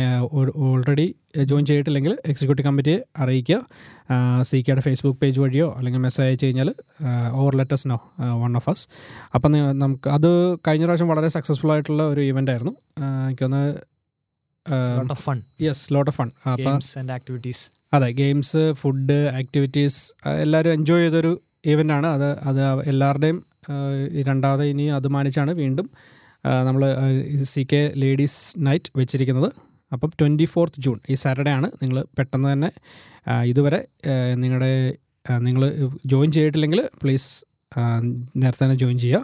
ഓൾറെഡി ജോയിൻ ചെയ്തിട്ടില്ലെങ്കിൽ എക്സിക്യൂട്ടീവ് കമ്മിറ്റിയെ അറിയിക്കുക സി കെയുടെ ഫേസ്ബുക്ക് പേജ് വഴിയോ അല്ലെങ്കിൽ മെസ്സേജ് അയച്ചു കഴിഞ്ഞാൽ over let us know one of us അപ്പം നി- നമുക്ക് അത് കഴിഞ്ഞ പ്രാവശ്യം വളരെ സക്സസ്ഫുൾ ആയിട്ടുള്ള ഒരു ഇവൻ്റ് ആയിരുന്നു എനിക്കൊന്ന് lot of fun yes lot of fun അപ്പം ഗെയിംസ് ആൻഡ് ആക്ടിവിറ്റീസ് അതെ ഗെയിംസ് ഫുഡ് ആക്ടിവിറ്റീസ് എല്ലാവരും എൻജോയ് ചെയ്തൊരു ഈവൻ്റ് ആണ് അത് അത് എല്ലാവരുടെയും ഈ രണ്ടാമത് ഇനി അത് മാനിച്ചാണ് വീണ്ടും നമ്മൾ സി കെ ലേഡീസ് നൈറ്റ് വെച്ചിരിക്കുന്നത് അപ്പം ട്വൻറ്റി ഫോർത്ത് ജൂൺ ഈ സാറ്റർഡേ ആണ് നിങ്ങൾ പെട്ടെന്ന് തന്നെ ആ, ഇതുവരെ നിങ്ങളുടെ നിങ്ങൾ ജോയിൻ ചെയ്തിട്ടില്ലെങ്കിൽ പ്ലീസ് നേരത്തെ തന്നെ ജോയിൻ ചെയ്യുക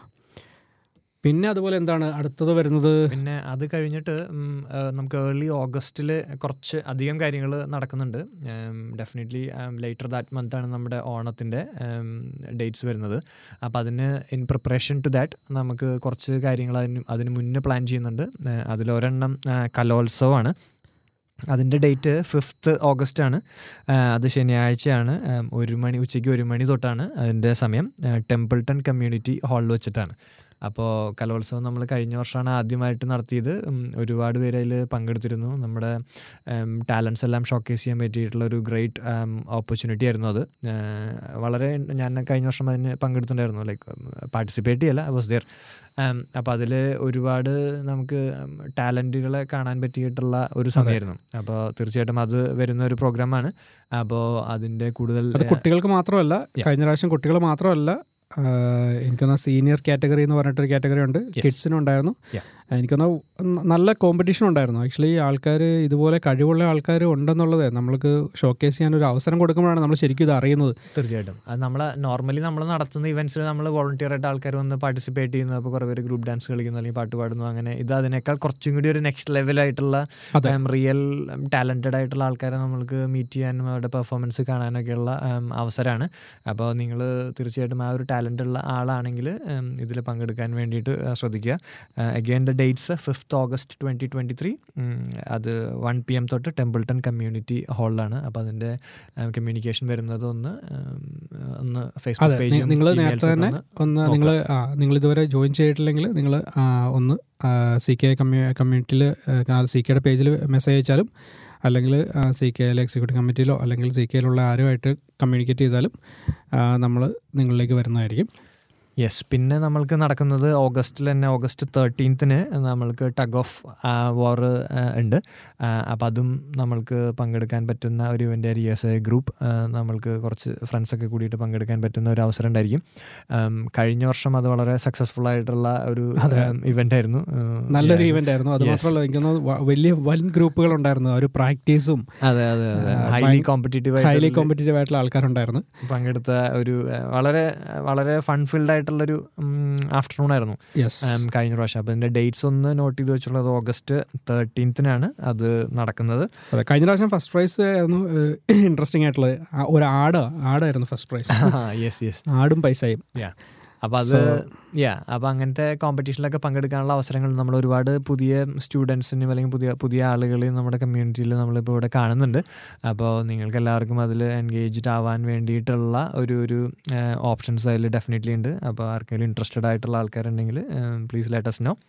പിന്നെ അതുപോലെ എന്താണ് അടുത്തത് വരുന്നത് പിന്നെ അത് കഴിഞ്ഞിട്ട് ഉം, ആ, നമുക്ക് ഏർലി ഓഗസ്റ്റിൽ കുറച്ച് അധികം കാര്യങ്ങൾ നടക്കുന്നുണ്ട് ഡെഫിനറ്റ്ലി ലേറ്റർ ദാറ്റ് മന്ത് ആണ് നമ്മുടെ ഓണത്തിൻ്റെ ഡേറ്റ്സ് വരുന്നത് അപ്പോൾ അതിന് ഇൻ പ്രിപ്പറേഷൻ ടു ദാറ്റ് നമുക്ക് കുറച്ച് കാര്യങ്ങൾ അതിന് അതിന് മുന്നേ പ്ലാൻ ചെയ്യുന്നുണ്ട് ആ, അതിലൊരെണ്ണം ആ, കലോത്സവമാണ് അതിൻ്റെ ഡേറ്റ് ഫിഫ്ത്ത് ഓഗസ്റ്റ് ആണ് ആ, അത് ശനിയാഴ്ചയാണ് ആ, ഒരു മണി ഉച്ചയ്ക്ക് ഒരു മണി തൊട്ടാണ് അതിൻ്റെ സമയം ആ, ടെമ്പിൾട്ടൺ കമ്മ്യൂണിറ്റി ഹാളിൽ വെച്ചിട്ടാണ് അപ്പോൾ കലോത്സവം നമ്മൾ കഴിഞ്ഞ വർഷമാണ് ആദ്യമായിട്ട് നടത്തിയത് ഉം, ഒരുപാട് പേര് അതിൽ പങ്കെടുത്തിരുന്നു നമ്മുടെ ടാലൻസ് എല്ലാം ഷോക്കേസ് ചെയ്യാൻ പറ്റിയിട്ടുള്ള ഒരു ഗ്രേറ്റ് ഓപ്പർച്യൂണിറ്റി ആയിരുന്നു അത് ആ, വളരെ ഞാൻ കഴിഞ്ഞ വർഷം അതിന് പങ്കെടുത്തിട്ടുണ്ടായിരുന്നു ലൈക്ക് പാർട്ടിസിപ്പേറ്റ് ചെയ്യല്ല വാസ് ദർ അപ്പോൾ അതിൽ ഒരുപാട് നമുക്ക് ടാലൻറ്റുകളെ കാണാൻ പറ്റിയിട്ടുള്ള ഒരു സമയമായിരുന്നു അപ്പോൾ തീർച്ചയായിട്ടും അത് വരുന്ന ഒരു പ്രോഗ്രാമാണ് അപ്പോൾ അതിൻ്റെ കൂടുതൽ അത് കുട്ടികൾക്ക് മാത്രമല്ല Yeah. കഴിഞ്ഞ പ്രാവശ്യം കുട്ടികൾ മാത്രമല്ല ആഹ് എനിക്കൊന്ന സീനിയർ കാറ്റഗറി എന്ന് പറഞ്ഞിട്ടൊരു കാറ്റഗറി ഉണ്ട് Yes. കിഡ്സിനും ഉണ്ടായിരുന്നു Yeah. എനിക്കൊന്ന നല്ല കോമ്പറ്റീഷൻ ഉണ്ടായിരുന്നു ആക്ച്വലി ആൾക്കാർ ഇതുപോലെ കഴിവുള്ള ആൾക്കാർ ഉണ്ടെന്നുള്ളത് നമ്മൾക്ക് ഷോക്കേസ് ചെയ്യാൻ ഒരു അവസരം കൊടുക്കുമ്പോഴാണ് നമ്മൾ ശരിക്കും ഇത് അറിയുന്നത് തീർച്ചയായിട്ടും അത് നമ്മൾ നോർമലി നമ്മൾ നടത്തുന്ന ഇവൻറ്റ്സിൽ നമ്മൾ വോളണ്ടിയർ ആയിട്ട് ആൾക്കാർ വന്ന് പാർട്ടിസിപ്പേറ്റ് ചെയ്യുന്നു അപ്പോൾ കുറേ പേര് ഗ്രൂപ്പ് ഡാൻസ് കളിക്കുന്നു അല്ലെങ്കിൽ പാട്ട് പാടുന്നു അങ്ങനെ ഇത് അതിനേക്കാൾ കുറച്ചും കൂടി ഒരു നെക്സ്റ്റ് ലെവലായിട്ടുള്ള അതെ. റിയൽ ടാലൻറ്റഡ് ആയിട്ടുള്ള ആൾക്കാരെ നമ്മൾക്ക് മീറ്റ് ചെയ്യാനും അവരുടെ പെർഫോമൻസ് കാണാനൊക്കെയുള്ള ഉം, അവസരമാണ് അപ്പോൾ നിങ്ങൾ തീർച്ചയായിട്ടും ആ ഒരു ടാലൻ്റ് ഉള്ള ആളാണെങ്കിൽ ഇതിൽ പങ്കെടുക്കാൻ വേണ്ടിയിട്ട് ആ, ശ്രദ്ധിക്കുക again the dates fifth August twenty twenty three അത് വൺ പി എം തൊട്ട് ടെമ്പിൾട്ടൺ കമ്മ്യൂണിറ്റി ഹാളിലാണ് അപ്പോൾ അതിൻ്റെ കമ്മ്യൂണിക്കേഷൻ വരുന്നത് ഒന്ന് ഉം, ഒന്ന് അതെ ഫേസ്ബുക്ക് പേജ് നിങ്ങൾ നേരത്തെ തന്നെ ഒന്ന് നിങ്ങൾ ആ നിങ്ങൾ ഇതുവരെ ജോയിൻ ചെയ്തിട്ടില്ലെങ്കിൽ നിങ്ങൾ ഒന്ന് സി കെ കമ്മ്യൂ കമ്മ്യൂണിറ്റിയിൽ സി കെയുടെ പേജിൽ മെസ്സേജ് അയച്ചാലും അല്ലെങ്കിൽ സി കെ എൽ എക്സിക്യൂട്ടീവ് കമ്മിറ്റിയിലോ അല്ലെങ്കിൽ സി കെയിലുള്ള ആരുമായിട്ട് കമ്മ്യൂണിക്കേറ്റ് ചെയ്താലും നമ്മൾ നിങ്ങളിലേക്ക് വരുന്നതായിരിക്കും യെസ് പിന്നെ നമ്മൾക്ക് നടക്കുന്നത് ഓഗസ്റ്റിൽ തന്നെ ഓഗസ്റ്റ് തേർട്ടീൻത്തിന് നമ്മൾക്ക് ടഗ് ഓഫ് വാർ ഉണ്ട് അപ്പോൾ അതും നമ്മൾക്ക് പങ്കെടുക്കാൻ പറ്റുന്ന ഒരു ഇവൻ്റ് ആയിരിക്കും എസ് എ ഗ്രൂപ്പ് നമ്മൾക്ക് കുറച്ച് ഫ്രണ്ട്സൊക്കെ കൂടിയിട്ട് പങ്കെടുക്കാൻ പറ്റുന്ന ഒരു അവസരം ഉണ്ടായിരിക്കും ഉം, കഴിഞ്ഞ വർഷം അത് വളരെ സക്സസ്ഫുൾ ആയിട്ടുള്ള ഒരു ഇവൻ്റ് ആയിരുന്നു ഉം, നല്ലൊരു yeah. ഈവൻ്റ് ആയിരുന്നു അത് Yes. മാത്രമല്ല എനിക്ക് തോന്നുന്നു വ- വലിയ വൻ ഗ്രൂപ്പുകൾ ഉണ്ടായിരുന്നു ആ ഒരു പ്രാക്ടീസും അതെ അതെ അതെ ആ, ഹൈലി ഭയങ്കര- കോമ്പറ്റീറ്റീവ് ഹൈലി കോമ്പറ്റീറ്റീവ് ആയിട്ടുള്ള ആൾക്കാരുണ്ടായിരുന്നു പങ്കെടുത്ത ഒരു ഏഹ്, വളരെ വളരെ ഫൺ ഫിൽഡ് ആയിട്ടുള്ളൊരു ആഫ്റ്റർനൂൺ ആയിരുന്നു യെസ് ഉം, കഴിഞ്ഞ പ്രാവശ്യം അപ്പോൾ ഇതിൻ്റെ ഡേറ്റ്സ് ഒന്ന് നോട്ട് ചെയ്ത് വെച്ചുള്ളത് ഓഗസ്റ്റ് തേർട്ടീൻത്തിനാണ് അത് നടക്കുന്നത് അതെ കഴിഞ്ഞ പ്രാവശ്യം ഫസ്റ്റ് പ്രൈസ് ആയിരുന്നു ഇൻട്രസ്റ്റിംഗ് ആയിട്ടുള്ളത് ആ, ഒരു ആട് ആടായിരുന്നു ഫസ്റ്റ് പ്രൈസ് യെസ് യെസ് ആടും പൈസയും അപ്പോൾ അത് യാ അപ്പോൾ അങ്ങനത്തെ കോമ്പറ്റീഷനിലൊക്കെ പങ്കെടുക്കാനുള്ള അവസരങ്ങൾ നമ്മൾ ഒരുപാട് പുതിയ സ്റ്റുഡൻസിനും അല്ലെങ്കിൽ പുതിയ പുതിയ ആളുകളെയും നമ്മുടെ കമ്മ്യൂണിറ്റിയിൽ നമ്മളിപ്പോൾ ഇവിടെ കാണുന്നുണ്ട് അപ്പോൾ നിങ്ങൾക്ക് എല്ലാവർക്കും അതിൽ എൻഗേജ്ഡ് ആവാൻ വേണ്ടിയിട്ടുള്ള ഒരു ഒരു ഓപ്ഷൻസ് അതിൽ ഡെഫിനറ്റ്ലി ഉണ്ട് അപ്പോൾ ആർക്കെങ്കിലും ഇൻട്രസ്റ്റഡ് ആയിട്ടുള്ള ആൾക്കാരുണ്ടെങ്കിൽ പ്ലീസ് ലെറ്റസ് നോ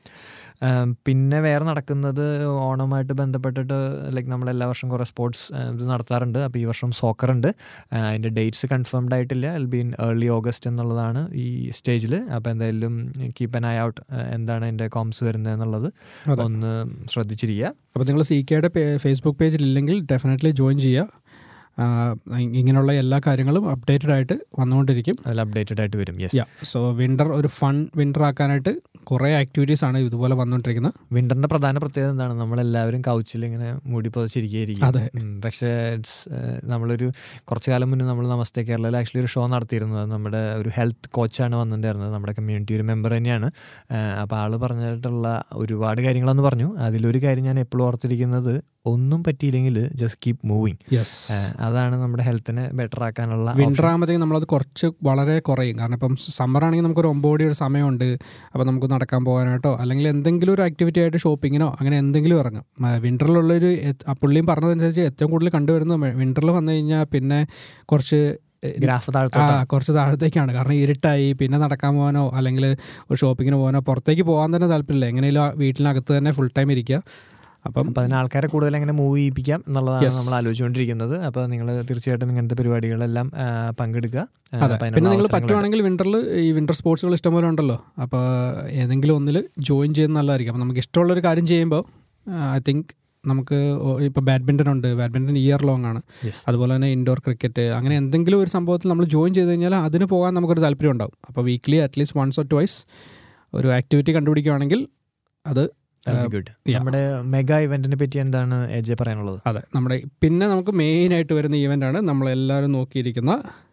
പിന്നെ വേറെ നടക്കുന്നത് ഓണവുമായിട്ട് ബന്ധപ്പെട്ടിട്ട് ലൈക്ക് നമ്മൾ എല്ലാ വർഷവും കുറേ സ്പോർട്സ് ഇത് നടത്താറുണ്ട് അപ്പോൾ ഈ വർഷം സോക്കർ ഉണ്ട് അതിൻ്റെ ഡേറ്റ്സ് കൺഫേംഡ് ആയിട്ടില്ല ഇൽ ബി ഇൻ ഏർലി ഓഗസ്റ്റ് എന്നുള്ളതാണ് ഈ സ്റ്റേജിൽ അപ്പോൾ എന്തായാലും കീപ്പ് എൻ ഐ ഔട്ട് എന്താണ് എൻ്റെ കോംസ് വരുന്നത് എന്നുള്ളത് അതെ. ഒന്ന് ശ്രദ്ധിച്ചിരിക്കുക അപ്പോൾ നിങ്ങൾ സി കെയുടെ ഫേസ്ബുക്ക് പേജിൽ ഇല്ലെങ്കിൽ ഡെഫിനറ്റ്ലി ജോയിൻ ചെയ്യുക ആ, ഇ- ഇങ്ങനെയുള്ള എല്ലാ കാര്യങ്ങളും അപ്ഡേറ്റഡ് ആയിട്ട് വന്നുകൊണ്ടിരിക്കും അതിൽ അപ്ഡേറ്റഡ് ആയിട്ട് വരും യെസ് യാ സോ വിൻ്റർ ഒരു ഫൺ വിൻ്റർ ആക്കാനായിട്ട് കുറേ ആക്ടിവിറ്റീസ് ആണ് ഇതുപോലെ വന്നുകൊണ്ടിരിക്കുന്നത് വിന്ററിന്റെ പ്രധാന പ്രത്യേകത എന്താണ് നമ്മളെല്ലാവരും കൗച്ചിൽ ഇങ്ങനെ മൂടി പുതച്ചിരിക്കുകയായിരിക്കും അതെ. ഉം, പക്ഷേ ഇറ്റ്സ് നമ്മളൊരു കുറച്ചു കാലം മുന്നേ നമ്മൾ നമസ്തേ കേരളയിൽ ആക്ച്വലി ഒരു ഷോ നടത്തിയിരുന്നു അത് നമ്മുടെ ഒരു ഹെൽത്ത് കോച്ചാണ് വന്നിട്ടുണ്ടായിരുന്നത് നമ്മുടെ കമ്മ്യൂണിറ്റി ഒരു മെമ്പർ തന്നെയാണ് അപ്പോൾ ആൾ പറഞ്ഞിട്ടുള്ള ഒരുപാട് കാര്യങ്ങളെന്ന് പറഞ്ഞു അതിലൊരു കാര്യം ഞാൻ എപ്പോഴും ഓർത്തിരിക്കുന്നത് ഒന്നും പറ്റിയില്ലെങ്കിൽ ജസ്റ്റ് കീപ് മൂവിങ് യെസ് അതാണ് നമ്മുടെ ഹെൽത്തിനെ ബെറ്റർ ആക്കാനുള്ള വിൻ്റർ option. ആകുമ്പോഴത്തേക്കും നമ്മളത് കുറച്ച് വളരെ കുറയും കാരണം ഇപ്പം സമ്മർ ആണെങ്കിൽ നമുക്കൊരു ഒമ്പത് ഒരു സമയമുണ്ട് അപ്പോൾ നമുക്ക് നടക്കാൻ പോകാനായിട്ടോ അല്ലെങ്കിൽ എന്തെങ്കിലും ഒരു ആക്ടിവിറ്റി ആയിട്ട് ഷോപ്പിങ്ങിനോ അങ്ങനെ എന്തെങ്കിലും ഇറങ്ങും വിൻ്ററിലുള്ളൊരു ആ പുള്ളിയും പറഞ്ഞതനുസരിച്ച് ഏറ്റവും കൂടുതൽ കണ്ടുവരുന്നത് വിൻ്ററിൽ വന്നു കഴിഞ്ഞാൽ പിന്നെ കുറച്ച് ഗ്രാഫ് ആ താഴ്ത്തോട്ടാണ് കുറച്ച് താഴത്തേക്കാണ് കാരണം ഇരുട്ടായി പിന്നെ നടക്കാൻ പോകാനോ അല്ലെങ്കിൽ ഒരു ഷോപ്പിങ്ങിന് പോകാനോ പുറത്തേക്ക് പോകാൻ തന്നെ താല്പര്യമില്ല എങ്ങനെയും വീട്ടിനകത്ത് തന്നെ ഫുൾ ടൈം ഇരിക്കുക അപ്പം അപ്പോൾ അതിന് ആൾക്കാരെ കൂടുതൽ എങ്ങനെ മൂവ് ചെയ്യിപ്പിക്കാം എന്നുള്ളതാണ് Yes. നമ്മൾ ആലോചിച്ചുകൊണ്ടിരിക്കുന്നത് അപ്പോൾ നിങ്ങൾ തീർച്ചയായിട്ടും ഇങ്ങനത്തെ പരിപാടികളെല്ലാം ആ, പങ്കെടുക്കുക ആ, അതെ അപ്പോൾ അതിനുള്ള പിന്നെ നിങ്ങൾ അവസരങ്ങളുണ്ട്. പറ്റുവാണെങ്കിൽ വിൻ്ററിൽ ഈ വിൻ്റർ സ്പോർട്സുകൾ ഇഷ്ടംപോലെ ഉണ്ടല്ലോ അപ്പോൾ ഏതെങ്കിലും ഒന്നിൽ ജോയിൻ ചെയ്യുന്നത് നല്ലതായിരിക്കും അപ്പോൾ നമുക്ക് ഇഷ്ടമുള്ളൊരു കാര്യം ചെയ്യുമ്പോൾ ഐ തിങ്ക് നമുക്ക് ഇപ്പോൾ ബാഡ്മിൻ്റൺ ഉണ്ട് ബാഡ്മിൻ്റൺ ഇയർ ലോങ് ആണ് Yes. അതുപോലെ തന്നെ ഇൻഡോർ ക്രിക്കറ്റ് അങ്ങനെ എന്തെങ്കിലും ഒരു സംഭവത്തിൽ നമ്മൾ ജോയിൻ ചെയ്ത് കഴിഞ്ഞാൽ അതിന് പോകാൻ നമുക്കൊരു താല്പര്യം ഉണ്ടാവും അപ്പോൾ weekly at least once or twice ഒരു ആക്ടിവിറ്റി കണ്ടുപിടിക്കുകയാണെങ്കിൽ അത് That'll be good. yeah. നമ്മുടെ മെഗാ ഇവന്റിനെ പറ്റി എന്താണ് എജെ പറയാനുള്ളത് അതെ നമ്മുടെ പിന്നെ നമുക്ക് മെയിനായിട്ട് വരുന്ന ഈവൻ്റാണ് നമ്മളെല്ലാവരും നോക്കിയിരിക്കുന്ന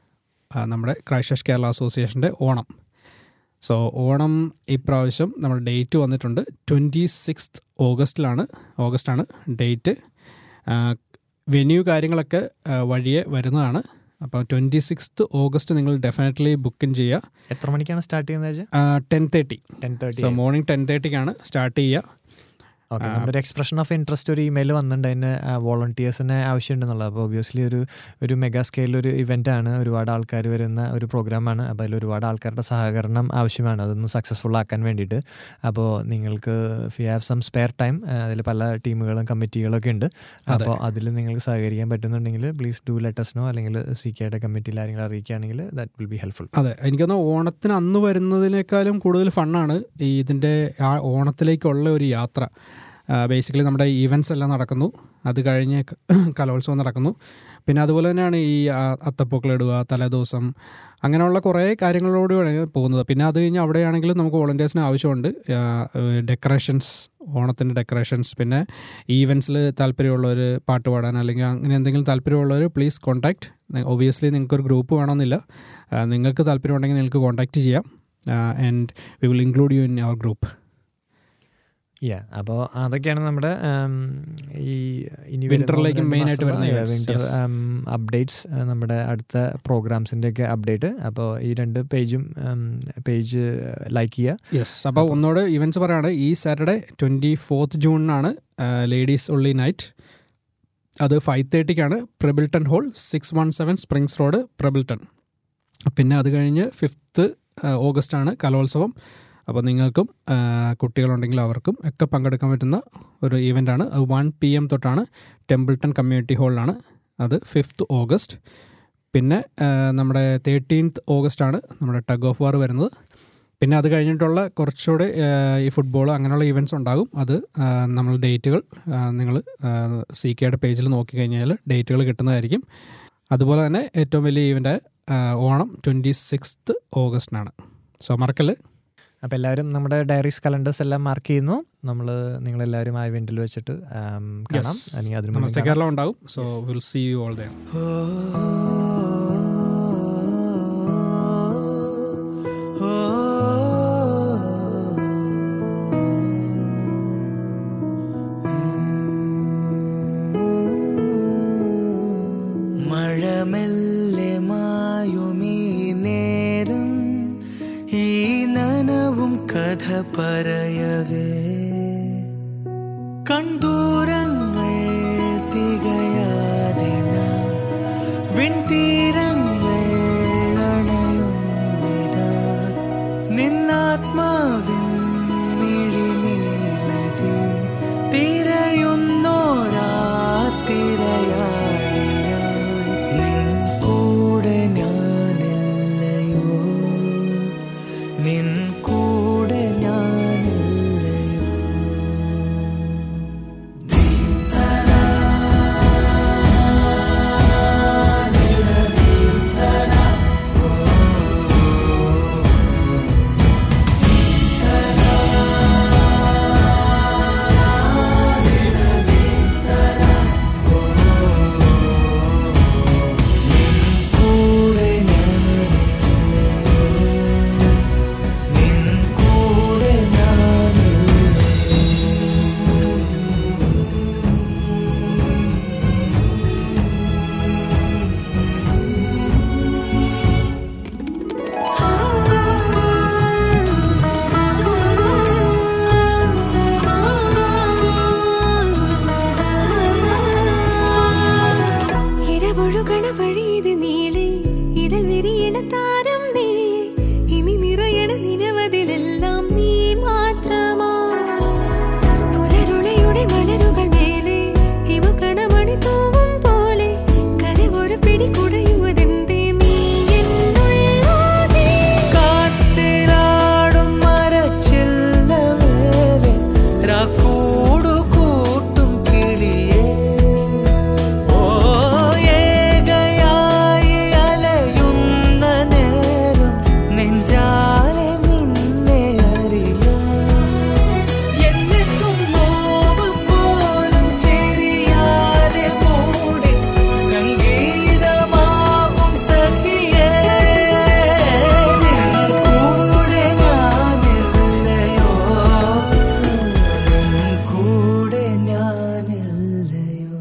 ആ, നമ്മുടെ ക്രൈസ്റ്റേഴ്സ് കേരള അസോസിയേഷൻ്റെ ഓണം സോ ഓണം ഇപ്രാവശ്യം നമ്മുടെ ഡേറ്റ് വന്നിട്ടുണ്ട് ട്വൻറ്റി സിക്സ്ത് ഓഗസ്റ്റിലാണ് ഓഗസ്റ്റാണ് ഡേറ്റ് വെന്യൂ കാര്യങ്ങളൊക്കെ ആ, വഴിയെ വരുന്നതാണ് അപ്പോൾ ട്വൻറ്റി സിക്സ്ത് ഓഗസ്റ്റ് നിങ്ങൾ ഡെഫിനറ്റ്ലി ബുക്കിൻ ചെയ്യുക എത്ര മണിക്കാണ് സ്റ്റാർട്ട് ചെയ്യുന്നത് AJ ten thirty ten thirty so morning ten തേർട്ടിക്കാണ് സ്റ്റാർട്ട് ചെയ്യുക ഓക്കെ നമ്മുടെ ഒരു എക്സ്പ്രഷൻ ഓഫ് ഇൻട്രസ്റ്റ് ഒരു ഇമെയിൽ വന്നിട്ടുണ്ട് അതിന് വോളണ്ടിയേഴ്സിനെ ആവശ്യമുണ്ടെന്നുള്ളത് അപ്പോൾ ഒബ്വിയസ്ലി ഒരു ഒരു മെഗാ സ്കെയിൽ ഒരു ഇവൻ്റ് ആണ് ഒരുപാട് ആൾക്കാർ വരുന്ന ഒരു പ്രോഗ്രാമാണ് അപ്പോൾ അതിൽ ഒരുപാട് ആൾക്കാരുടെ സഹകരണം ആവശ്യമാണ് അതൊന്ന് സക്സസ്ഫുൾ ആക്കാൻ വേണ്ടിയിട്ട് അപ്പോൾ നിങ്ങൾക്ക് ഫി ഹാവ് സം സ്പെയർ ടൈം അതിൽ പല ടീമുകളും കമ്മിറ്റികളൊക്കെ ഉണ്ട് അപ്പോൾ അതിൽ നിങ്ങൾക്ക് സഹകരിക്കാൻ പറ്റുന്നുണ്ടെങ്കിൽ പ്ലീസ് ഡു ലെറ്റസ്നോ അല്ലെങ്കിൽ സി കെയുടെ കമ്മിറ്റിയിൽ ആരെങ്കിലും അറിയിക്കുകയാണെങ്കിൽ ദാറ്റ് വിൽ ബി ഹെൽപ്ഫുൾ അതെ എനിക്കൊന്ന് ഓണത്തിന് അന്ന് വരുന്നതിനേക്കാളും കൂടുതൽ ഫണ്ണാണ് ഈ ഇതിൻ്റെ ആ ഓണത്തിലേക്കുള്ള ഒരു യാത്ര ബേസിക്കലി നമ്മുടെ ഈവൻറ്റ്സ് എല്ലാം നടക്കുന്നു അത് കഴിഞ്ഞ് ക- കലോത്സവം നടക്കുന്നു പിന്നെ അതുപോലെ തന്നെയാണ് ഈ ആ, അത്തപ്പൂക്കളിടുക തലേദിവസം അങ്ങനെയുള്ള കുറേ കാര്യങ്ങളോടുകൂടെ പോകുന്നത് പിന്നെ അത് കഴിഞ്ഞ് അവിടെയാണെങ്കിലും നമുക്ക് വോളണ്ടിയേഴ്സിന് ആവശ്യമുണ്ട് ഡെക്കറേഷൻസ് ഓണത്തിൻ്റെ ഡെക്കറേഷൻസ് പിന്നെ ഈവൻറ്റ്സിൽ താല്പര്യമുള്ളവർ പാട്ട് പാടാൻ അല്ലെങ്കിൽ അങ്ങനെ എന്തെങ്കിലും താല്പര്യമുള്ളവർ പ്ലീസ് കോൺടാക്ട് ഒബിയസ്ലി നിങ്ങൾക്കൊരു ഗ്രൂപ്പ് വേണമെന്നില്ല ആ, നിങ്ങൾക്ക് താല്പര്യമുണ്ടെങ്കിൽ നിങ്ങൾക്ക് കോൺടാക്ട് ചെയ്യാം and we will include you in our group yeah അപ്പോൾ അതൊക്കെയാണ് നമ്മുടെ ഉം, ഈ ഇനി Winter-ലേക്ക് main ആയിട്ട് വരുന്ന events, വിന്റർ yes. അപ്ഡേറ്റ്സ് നമ്മുടെ അടുത്ത പ്രോഗ്രാംസിൻ്റെ ഒക്കെ അപ്ഡേറ്റ് അപ്പോൾ ഈ രണ്ട് പേജും പേജ് ലൈക്ക് ചെയ്യുക യെസ് അപ്പോൾ ഒന്നോട് ഇവൻറ്റ്സ് പറയുകയാണ് ഈ സാറ്റർഡേ ട്വൻറ്റി ഫോർത്ത് ജൂണിനാണ് ലേഡീസ് ഒള്ളി നൈറ്റ് അത് ഫൈവ് തേർട്ടിക്കാണ് Prebbleton hall six one seven Springs Road Prebbleton പിന്നെ അത് കഴിഞ്ഞ് ഫിഫ്ത്ത് ഓഗസ്റ്റ് ആണ് കലോത്സവം അപ്പോൾ നിങ്ങൾക്കും ആ, കുട്ടികളുണ്ടെങ്കിൽ അവർക്കും ഒക്കെ പങ്കെടുക്കാൻ പറ്റുന്ന ഒരു ഈവൻ്റാണ് അത് വൺ പി എം തൊട്ടാണ് ടെമ്പിൾട്ടൺ കമ്മ്യൂണിറ്റി ഹാളിലാണ് അത് ഫിഫ്ത്ത് ഓഗസ്റ്റ് പിന്നെ ആ, നമ്മുടെ തേർട്ടീൻത്ത് ഓഗസ്റ്റ് ആണ് നമ്മുടെ ടഗ് ഓഫ് വാർ വരുന്നത് പിന്നെ അത് കഴിഞ്ഞിട്ടുള്ള കുറച്ചുകൂടെ ആ, ഈ ഫുട്ബോൾ അങ്ങനെയുള്ള ഈവൻറ്റ്സ് ഉണ്ടാകും അത് ആ, നമ്മൾ ഡേറ്റുകൾ നിങ്ങൾ സി കെയുടെ പേജിൽ നോക്കിക്കഴിഞ്ഞാൽ ഡേറ്റുകൾ കിട്ടുന്നതായിരിക്കും അതുപോലെ തന്നെ ഏറ്റവും വലിയ ഈവൻ്റ് ഓണം ട്വൻറ്റി സിക്സ്ത് ഓഗസ്റ്റിനാണ് സോ മറക്കല് അപ്പോൾ എല്ലാവരും നമ്മുടെ ഡയറീസ് കലണ്ടേഴ്സ് എല്ലാം മാർക്ക് ചെയ്യുന്നു നമ്മൾ നിങ്ങളെല്ലാവരും ആ ഇവൻറ്റിൽ വെച്ചിട്ട് ആം, കാണാം അല്ലെങ്കിൽ അതിന് മുന്നേ നമസ്തേ കാണാം. കേരള ഉണ്ടാവും so will see you all there മഴമെല്ലെ മായുമീ നേരം ഈ നനവും കഥ പറയവേ കണ്ടൂരങ്ങൾ തികയാതെ നാം വിൺതീരങ്ങൾ അണയുന്നിതാ നിന്നാത്മാവിൻ മിഴിനീലതി തിരയുന്നോരാ തിരയാളിയായി നിൻ കൂടെ ഞാനില്ലയോ നിൻ കൂടെ ഞാനില്ലയോ കൂടെ ഞാനില്ലയോ നിൻ കൂടെ ഞാനില്ലയോ ഇരവൊഴുകണ വഴിയത് നീളെ ഇതൾ വിരിയണ താരം നീ ഇനി നിറയണ നിരവധിലെല്ലാം നീ മാത്രമാ പുലരുളയുടെ മലരുകൾ മേലെ ഹിമകണമണി തൂവും പോലെ കനവൊരു പിടി കുടയുവതെന്തേ നീ എന്നുള്ളതേ കാറ്റിലാടും മരച്ചില്ല മേലെ രാക്കൂടു കൂട്ടും കിളിയേ ഓ ഏകയായി അലയുന്ന നേരം നെഞ്ചാലെ നിന്നെ അറിയാം എന്നെന്നും നോവ് പോലും ചിരിയാലെ മൂടി സംഗീതമാകും സഖിയേ നിൻ കൂടെ ഞാനില്ലയോ നിൻ കൂടെ ഞാനില്ലയോ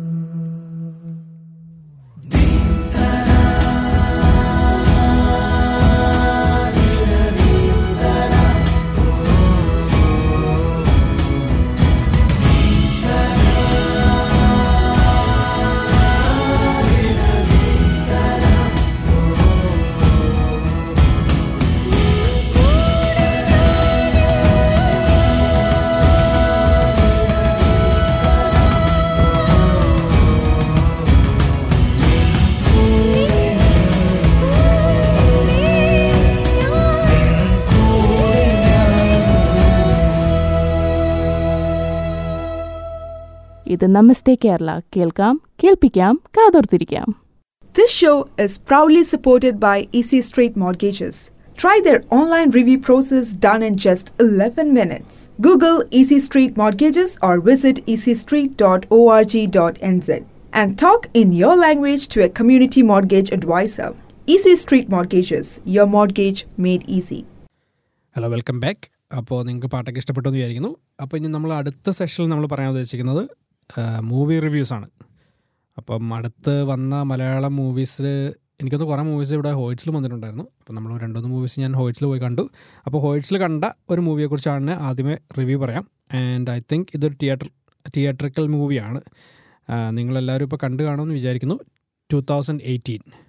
ഇത് നമസ്തേ കേരള കേൾക്കാം കേൾപ്പിക്കാം കാതോർത്തിരിക്കാം This show is proudly supported by EC Street Mortgages. Try their online review process done in just 11 minutes. Google EC Street Mortgages or visit ecstreet.org.nz and talk in your language to a community mortgage advisor. EC Street Mortgages, your mortgage made easy. Hello welcome back അപ്പോൾ നിങ്ങൾക്ക് പാട്ടൊക്കെ ഇഷ്ടപ്പെട്ടു എന്ന് വിചാരിക്കുന്നു അപ്പോൾ ഇനി നമ്മൾ അടുത്ത സെഷനിൽ നമ്മൾ പറയാൻ ഉദ്ദേശിക്കുന്നത് മൂവി റിവ്യൂസ് ആണ് അപ്പം അടുത്ത് വന്ന മലയാളം മൂവീസിൽ എനിക്കൊന്ന് കുറേ മൂവീസ് ഇവിടെ ഹോയിറ്റ്സിൽ വന്നിട്ടുണ്ടായിരുന്നു അപ്പോൾ നമ്മൾ രണ്ടുമൂന്ന് മൂവീസ് ഞാൻ ഹോയിറ്റ്സിൽ പോയി കണ്ടു അപ്പോൾ ഹോയിറ്റ്സിൽ കണ്ട ഒരു മൂവിയെക്കുറിച്ചാണ് ആദ്യമേ റിവ്യൂ പറയാം ആൻഡ് ഐ തിങ്ക് ഇതൊരു തിയേറ്റർ തിയേറ്ററിക്കൽ മൂവിയാണ് നിങ്ങളെല്ലാവരും ഇപ്പോൾ കണ്ടു കാണുമെന്ന് വിചാരിക്കുന്നു ടു തൗസൻഡ് എയ്റ്റീൻ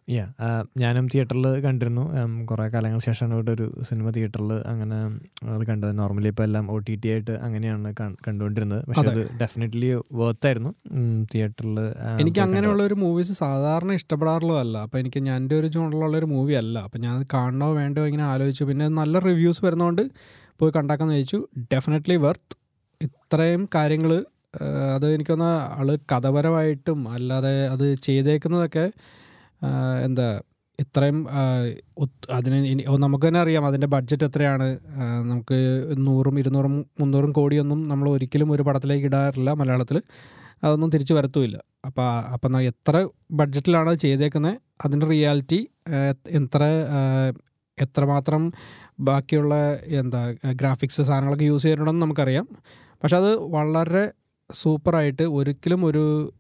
യാ ഞാനും തിയേറ്ററിൽ കണ്ടിരുന്നു ഉം, കുറേ കാലങ്ങൾ ശേഷമാണ് ഇവിടെ ഒരു സിനിമ തിയേറ്ററിൽ അങ്ങനെ അത് കണ്ടത് നോർമലി ഇപ്പോൾ എല്ലാം ഒ ടി ടി ആയിട്ട് അങ്ങനെയാണ് കൺ- കണ്ടുകൊണ്ടിരുന്നത് പക്ഷെ അത് ഡെഫിനറ്റ്ലി വേർത്തായിരുന്നു തിയേറ്ററിൽ എനിക്ക് അങ്ങനെയുള്ള ഒരു മൂവീസ് സാധാരണ ഇഷ്ടപ്പെടാറുള്ളതല്ല അപ്പോൾ എനിക്ക് ഞാൻ എൻ്റെ ഒരു ചൂണ്ടിലുള്ള ഒരു മൂവി അല്ല അപ്പോൾ ഞാൻ അത് കാണണോ വേണ്ടോ ഇങ്ങനെ ആലോചിച്ചു പിന്നെ നല്ല റിവ്യൂസ് വരുന്നതുകൊണ്ട് പോയി കണ്ടാക്കാന്ന് ചോദിച്ചു ഡെഫിനറ്റ്ലി വെർത്ത് ഇത്രയും കാര്യങ്ങൾ അത് എനിക്കൊന്ന് ആള് കഥപരമായിട്ടും അല്ലാതെ അത് ചെയ്തേക്കുന്നതൊക്കെ ആ, എന്താ ഇത്രയും ആ, ഒത്ത് അതിന് ഇനി ഓ, നമുക്ക് തന്നെ അറിയാം അതിൻ്റെ ബഡ്ജറ്റ് എത്രയാണ് ആ, നമുക്ക് നൂറും ഇരുന്നൂറും മുന്നൂറും കോടിയൊന്നും നമ്മൾ ഒരിക്കലും ഒരു പടത്തിലേക്ക് ഇടാറില്ല മലയാളത്തിൽ അതൊന്നും തിരിച്ചു വരത്തുമില്ല അപ്പോൾ അപ്പം ന- എത്ര ബഡ്ജറ്റിലാണ് അത് ചെയ്തേക്കുന്നത് അതിൻ്റെ റിയാലിറ്റി എത്ര ആ, എത്രമാത്രം ബാക്കിയുള്ള എന്താ ഗ്രാഫിക്സ് സാധനങ്ങളൊക്കെ യൂസ് ചെയ്തിട്ടുണ്ടെന്ന് നമുക്കറിയാം പക്ഷെ അത് വളരെ സൂപ്പറായിട്ട് ഒരിക്കലും ഒരു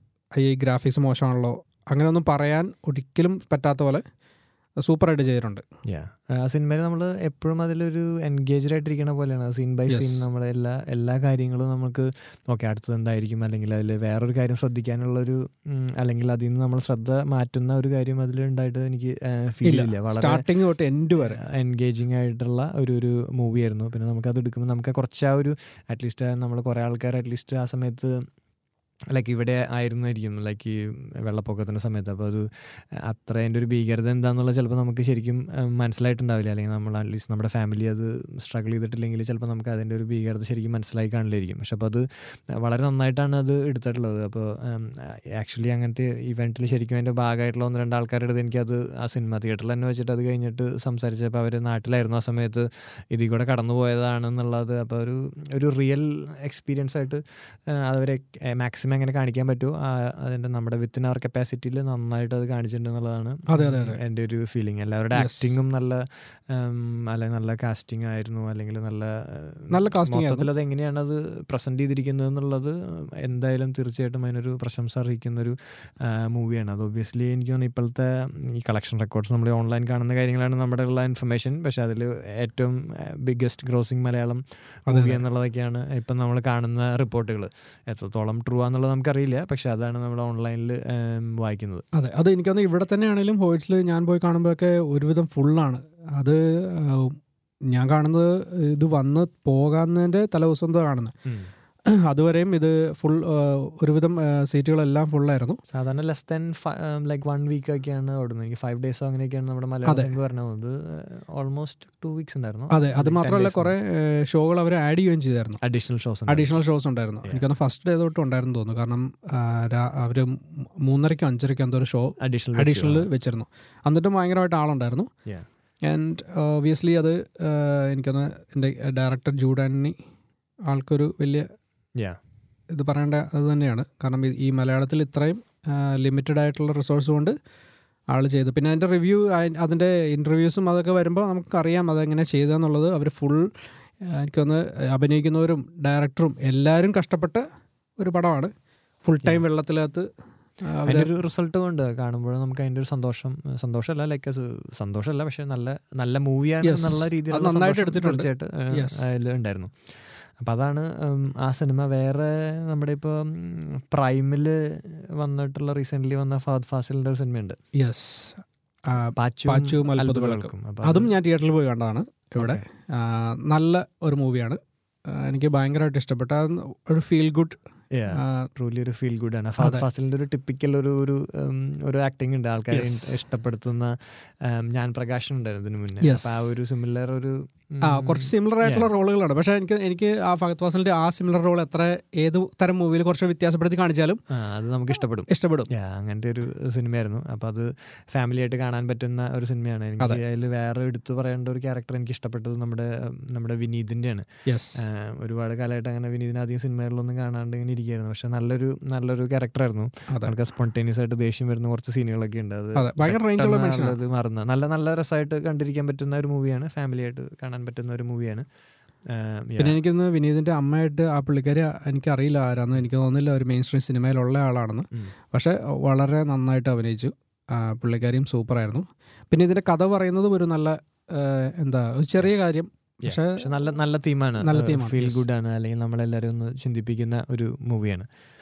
ഈ ഗ്രാഫിക്സ് മോശമാണല്ലോ അങ്ങനെയൊന്നും പറയാൻ ഒരിക്കലും പറ്റാത്ത പോലെ സൂപ്പറായിട്ട് ചെയ്തിട്ടുണ്ട് യാ ആ സിനിമയിൽ നമ്മൾ എപ്പോഴും അതിലൊരു എൻഗേജ്ഡ് ആയിട്ടിരിക്കണ പോലെയാണ് സീൻ ബൈ Yes. സീൻ നമ്മുടെ എല്ലാ എല്ലാ കാര്യങ്ങളും നമുക്ക് ഓക്കെ അടുത്തത് എന്തായിരിക്കും അല്ലെങ്കിൽ അതിൽ വേറൊരു കാര്യം ശ്രദ്ധിക്കാനുള്ളൊരു ഉം, അല്ലെങ്കിൽ അതിൽ നിന്ന് നമ്മൾ ശ്രദ്ധ മാറ്റുന്ന ഒരു കാര്യം അതിൽ ഉണ്ടായിട്ട് എനിക്ക് ഫീൽ ഇല്ല വളരെ സ്റ്റാർട്ടിങ് തൊട്ട് എൻഡ് വരെ എൻഗേജിങ് ആയിട്ടുള്ള ഒരു ഒരു മൂവിയായിരുന്നു പിന്നെ നമുക്കത് എടുക്കുമ്പോൾ നമുക്ക് കുറച്ച് ആ ഒരു അറ്റ്ലീസ്റ്റ് നമ്മൾ കുറേ ആൾക്കാർ അറ്റ്ലീസ്റ്റ് ആ സമയത്ത് ലൈക്ക് ഇവിടെ ആയിരുന്നായിരിക്കും ലൈക്ക് ഈ വെള്ളപ്പൊക്കത്തിൻ്റെ സമയത്ത് അപ്പോൾ അത് അത്ര അതിൻ്റെ ഒരു ഭീകരത എന്താണെന്നുള്ളത് ചിലപ്പോൾ നമുക്ക് ശരിക്കും ഉം, മനസ്സിലായിട്ടുണ്ടാവില്ല അല്ലെങ്കിൽ നമ്മൾ അറ്റ്ലീസ്റ്റ് നമ്മുടെ ഫാമിലി അത് സ്ട്രഗിൾ ചെയ്തിട്ടില്ലെങ്കിൽ ചിലപ്പോൾ നമുക്ക് അതിൻ്റെ ഒരു ഭീകരത ശരിക്കും മനസ്സിലായി കാണില്ലായിരിക്കും പക്ഷെ അപ്പോൾ അത് വളരെ നന്നായിട്ടാണ് അത് എടുത്തിട്ടുള്ളത് അപ്പോൾ ആക്ച്വലി അങ്ങനത്തെ ഇവൻറ്റിൽ ശരിക്കും അതിൻ്റെ ഭാഗമായിട്ടുള്ള ഒന്ന് രണ്ട് ആൾക്കാരുടെ അടുത്ത് എനിക്കത് ആ സിനിമ തിയേറ്ററിൽ തന്നെ വെച്ചിട്ട് അത് കഴിഞ്ഞിട്ട് സംസാരിച്ചപ്പോൾ അവർ നാട്ടിലായിരുന്നു ആ സമയത്ത് ഇതിൽ കൂടെ കടന്നു പോയതാണെന്നുള്ളത് അപ്പോൾ ഒരു ഒരു റിയൽ എക്സ്പീരിയൻസ് ആയിട്ട് ആ, അവരെ മാക്സിമം എങ്ങനെ കാണിക്കാൻ പറ്റുമോ ആ, അതിൻ്റെ നമ്മുടെ വിത്തിൻ അവർ കപ്പാസിറ്റിയിൽ നന്നായിട്ട് അത് കാണിച്ചിട്ടുണ്ട് എന്നുള്ളതാണ് അതെ, അതെ, അതെ. എൻ്റെ ഒരു ഫീലിംഗ് എല്ലാവരുടെ Yes. ആക്ടിങ്ങും നല്ല ഉം, അല്ലെങ്കിൽ നല്ല കാസ്റ്റിംഗ് ആയിരുന്നു അല്ലെങ്കിൽ നല്ല ഉം, നല്ല casting ആയിരുന്നു. മൊത്തത്തിൽ അത് എങ്ങനെയാണ് അത് പ്രസന്റ് ചെയ്തിരിക്കുന്നത് എന്നുള്ളത് എന്തായാലും തീർച്ചയായിട്ടും അതിനൊരു പ്രശംസ അറിയിക്കുന്ന ഒരു മൂവിയാണ് അത് ഒബ്വിയസ്ലി എനിക്ക് തോന്നുന്നു ഇപ്പോഴത്തെ ഈ കളക്ഷൻ റെക്കോർഡ്സ് നമ്മൾ ഓൺലൈൻ കാണുന്ന കാര്യങ്ങളാണ് നമ്മുടെ ഉള്ള ഇൻഫർമേഷൻ പക്ഷെ അതിൽ ഏറ്റവും ബിഗ്ഗസ്റ്റ് ഗ്രോസിംഗ് മലയാളം അതെ, മൂവി അതെ. എന്നുള്ളതൊക്കെയാണ് ഇപ്പം നമ്മൾ കാണുന്ന റിപ്പോർട്ടുകൾ എത്രത്തോളം ട്രൂ ആണെന്നുള്ളത് നമുക്കറിയില്ല പക്ഷെ അതാണ് നമ്മൾ ഓൺലൈനിൽ വായിക്കുന്നത് അതെ അത് എനിക്കൊന്ന് ഇവിടെ തന്നെയാണെങ്കിലും ഹോയിറ്റ്സിൽ ഞാൻ പോയി കാണുമ്പോഴൊക്കെ ഒരുവിധം ഫുള്ളാണ് അത് ആ, ഞാൻ കാണുന്നത് ഇത് വന്ന് പോകാന്നതിൻ്റെ തലേദിവസം എന്താ കാണുന്നത് അതുവരെയും ഇത് ഫുൾ ഒരുവിധം ആ, സീറ്റുകളെല്ലാം ഫുള്ളായിരുന്നു സാധാരണ less than like one week ഒക്കെയാണ് ഓടുന്നത് എനിക്ക് ഫൈവ് ഡേയ്സോ അങ്ങനെയൊക്കെയാണ് നമ്മുടെ മലയാളം അതെ. സിനിമ പറഞ്ഞത് ഓൾമോസ്റ്റ് ടു വീക്സ് ഉണ്ടായിരുന്നു അതെ അത് മാത്രമല്ല കുറേ ഷോകൾ അവർ ആഡ് ചെയ്യുകയും ചെയ്തായിരുന്നു അഡീഷണൽ ഷോസ് അഡീഷണൽ ഷോസ് ഉണ്ടായിരുന്നു എനിക്കൊന്ന് ഫസ്റ്റ് ഡേ തൊട്ട് ഉണ്ടായിരുന്നു തോന്നുന്നു കാരണം അവർ മൂന്നരയ്ക്കും അഞ്ചരയ്ക്കും എന്തോ ഒരു ഷോ അഡീഷണൽ അഡീഷണൽ വെച്ചിരുന്നു എന്നിട്ടും ഭയങ്കരമായിട്ട് ആളുണ്ടായിരുന്നു ആൻഡ് ഒബിയസ്ലി അത് ആ, എനിക്കൊന്ന് എൻ്റെ ഡയറക്ടർ ജൂഡാനി ആൾക്കൊരു വലിയ ഇത് പറയേണ്ട അത് തന്നെയാണ് കാരണം ഈ- ഈ മലയാളത്തിൽ ഇത്രയും ലിമിറ്റഡ് ആയിട്ടുള്ള റിസോഴ്സ് കൊണ്ട് ആൾ ചെയ്തു പിന്നെ അതിൻ്റെ റിവ്യൂ അതിൻ്റെ ഇൻ്റർവ്യൂസും അതൊക്കെ വരുമ്പോൾ നമുക്കറിയാം അതെങ്ങനെ ചെയ്തതെന്നുള്ളത് അവർ ഫുൾ എനിക്കൊന്ന് അഭിനയിക്കുന്നവരും ഡയറക്ടറും എല്ലാവരും കഷ്ടപ്പെട്ട ഒരു പടമാണ് ഫുൾ ടൈം വെള്ളത്തിനകത്ത് ആ, അവര് അതിൻ്റെ ഒരു റിസൾട്ട് കൊണ്ട് കാണുമ്പോൾ നമുക്ക് അതിൻ്റെ ഒരു സന്തോഷം സന്തോഷമല്ല ലൈക്ക് സന്തോഷമല്ല പക്ഷെ നല്ല നല്ല മൂവിയാണ് Yes. എന്നുള്ള അത് രീതിയിലുള്ള നന്നായിട്ട് സന്തോഷം എടുത്തിട്ടുണ്ട്. തീർച്ചയായിട്ടും Yes. അതിൽ ഉണ്ടായിരുന്നു അപ്പം അതാണ് ഉം, ആ സിനിമ വേറെ നമ്മുടെ ഇപ്പോൾ പ്രൈമിൽ വന്നിട്ടുള്ള റീസെൻ്റ്ലി വന്ന ഫഹദ് ഫാസിലിൻ്റെ ഒരു സിനിമയുണ്ട് യെസ് പാച്ചുവും പാച്ചുവും അത്ഭുത അത്ഭുതവിളക്കും. വിളക്കും അപ്പൊ അതും ഞാൻ തിയേറ്ററിൽ പോയി കണ്ടതാണ് ഇവിടെ ആ, നല്ല ഒരു മൂവിയാണ് എനിക്ക് ഭയങ്കരമായിട്ട് ഇഷ്ടപ്പെട്ട ഒരു ഫീൽ ഗുഡ് ട്രൂലി ഒരു ഫീൽ ഗുഡ് ആണ് ഫഹദ് അതെ. ഫാസിലിന്റെ ഒരു ടിപ്പിക്കൽ ഒരു ഒരു ഉം, ഒരു ആക്ടിങ് ഉണ്ട് ആൾക്കാരെ Yes. ഇൻ- ഇഷ്ടപ്പെടുത്തുന്ന ഉം, ഞാൻ പ്രകാശൻ ഉണ്ടായിരുന്നു ഇതിനു മുന്നേ Yes. അപ്പൊ ആ ഒരു സിമിലർ ഒരു ഉം, ആ കുറച്ച് സിമിലർ ആയിട്ടുള്ള റോളുകളാണ് പക്ഷേ എനിക്ക് എനിക്ക് ആ ഫഹദ് ഫാസിലിന്റെ ആ സിമിലർ റോൾ എത്ര ഏത് തരം മൂവിയിൽ കുറച്ച് വ്യത്യാസപ്പെടുത്തി കാണിച്ചാലും ആ, അത് നമുക്ക് ഇഷ്ടപ്പെടും ഇഷ്ടപ്പെടും Yeah, അങ്ങനത്തെ ഒരു സിനിമയായിരുന്നു അപ്പോൾ അത് ഫാമിലി ആയിട്ട് കാണാൻ പറ്റുന്ന ഒരു സിനിമയാണ് എനിക്ക് അതെ. അതിൽ വേറെ എടുത്തു പറയേണ്ട ഒരു ക്യാരക്ടർ എനിക്ക് ഇഷ്ടപ്പെട്ടത് നമ്മുടെ ഉം, നമ്മുടെ വിനീതിൻ്റെയാണ് യെസ് ഒരുപാട് കാലമായിട്ട് അങ്ങനെ വിനീതിന് അധികം സിനിമകളിലൊന്നും കാണാണ്ട് ഇങ്ങനെ ഇരിക്കുകയായിരുന്നു പക്ഷെ നല്ലൊരു നല്ലൊരു ക്യാരക്ടറായിരുന്നു അതെ നമുക്ക് സ്പോണ്ടേനിയസ് ആയിട്ട് ദേഷ്യം വരുന്ന കുറച്ച് സീനുകളൊക്കെ ഉണ്ട് അത് അതെ, ഭയങ്കര range ഉള്ള പെട്ടെന്ന് മനുഷ്യനാണ്. അത് മാറുന്ന നല്ല നല്ല രസമായിട്ട് കണ്ടിരിക്കാൻ പറ്റുന്ന ഒരു മൂവിയാണ് ഫാമിലി ആയിട്ട് കാണാൻ പറ്റുന്ന ഒരു മൂവിയാണ് പിന്നെ എനിക്കിന്ന് വിനീതിന്റെ അമ്മയായിട്ട് ആ പുള്ളിക്കാരി എനിക്ക് അറിയില്ല ആരാന്ന് എനിക്ക് തോന്നുന്നില്ല ഒരു മെയിൻ സ്ട്രീം സിനിമയിലുള്ള ആളാണെന്ന് പക്ഷെ വളരെ നന്നായിട്ട് അഭിനയിച്ചു ആ, പുള്ളിക്കാരിയും സൂപ്പറായിരുന്നു പിന്നെ ഇതിന്റെ കഥ പറയുന്നതും ഒരു നല്ല ആ, എന്താ ഒരു ചെറിയ കാര്യം പക്ഷെ പക്ഷെ നല്ല നല്ല തീമാണ് നല്ല theme ആണ്, ഫീൽ yes. ഗുഡ് ആണ് അല്ലെങ്കിൽ നമ്മളെല്ലാവരും ഒന്ന് ചിന്തിപ്പിക്കുന്ന ഒരു മൂവിയാണ്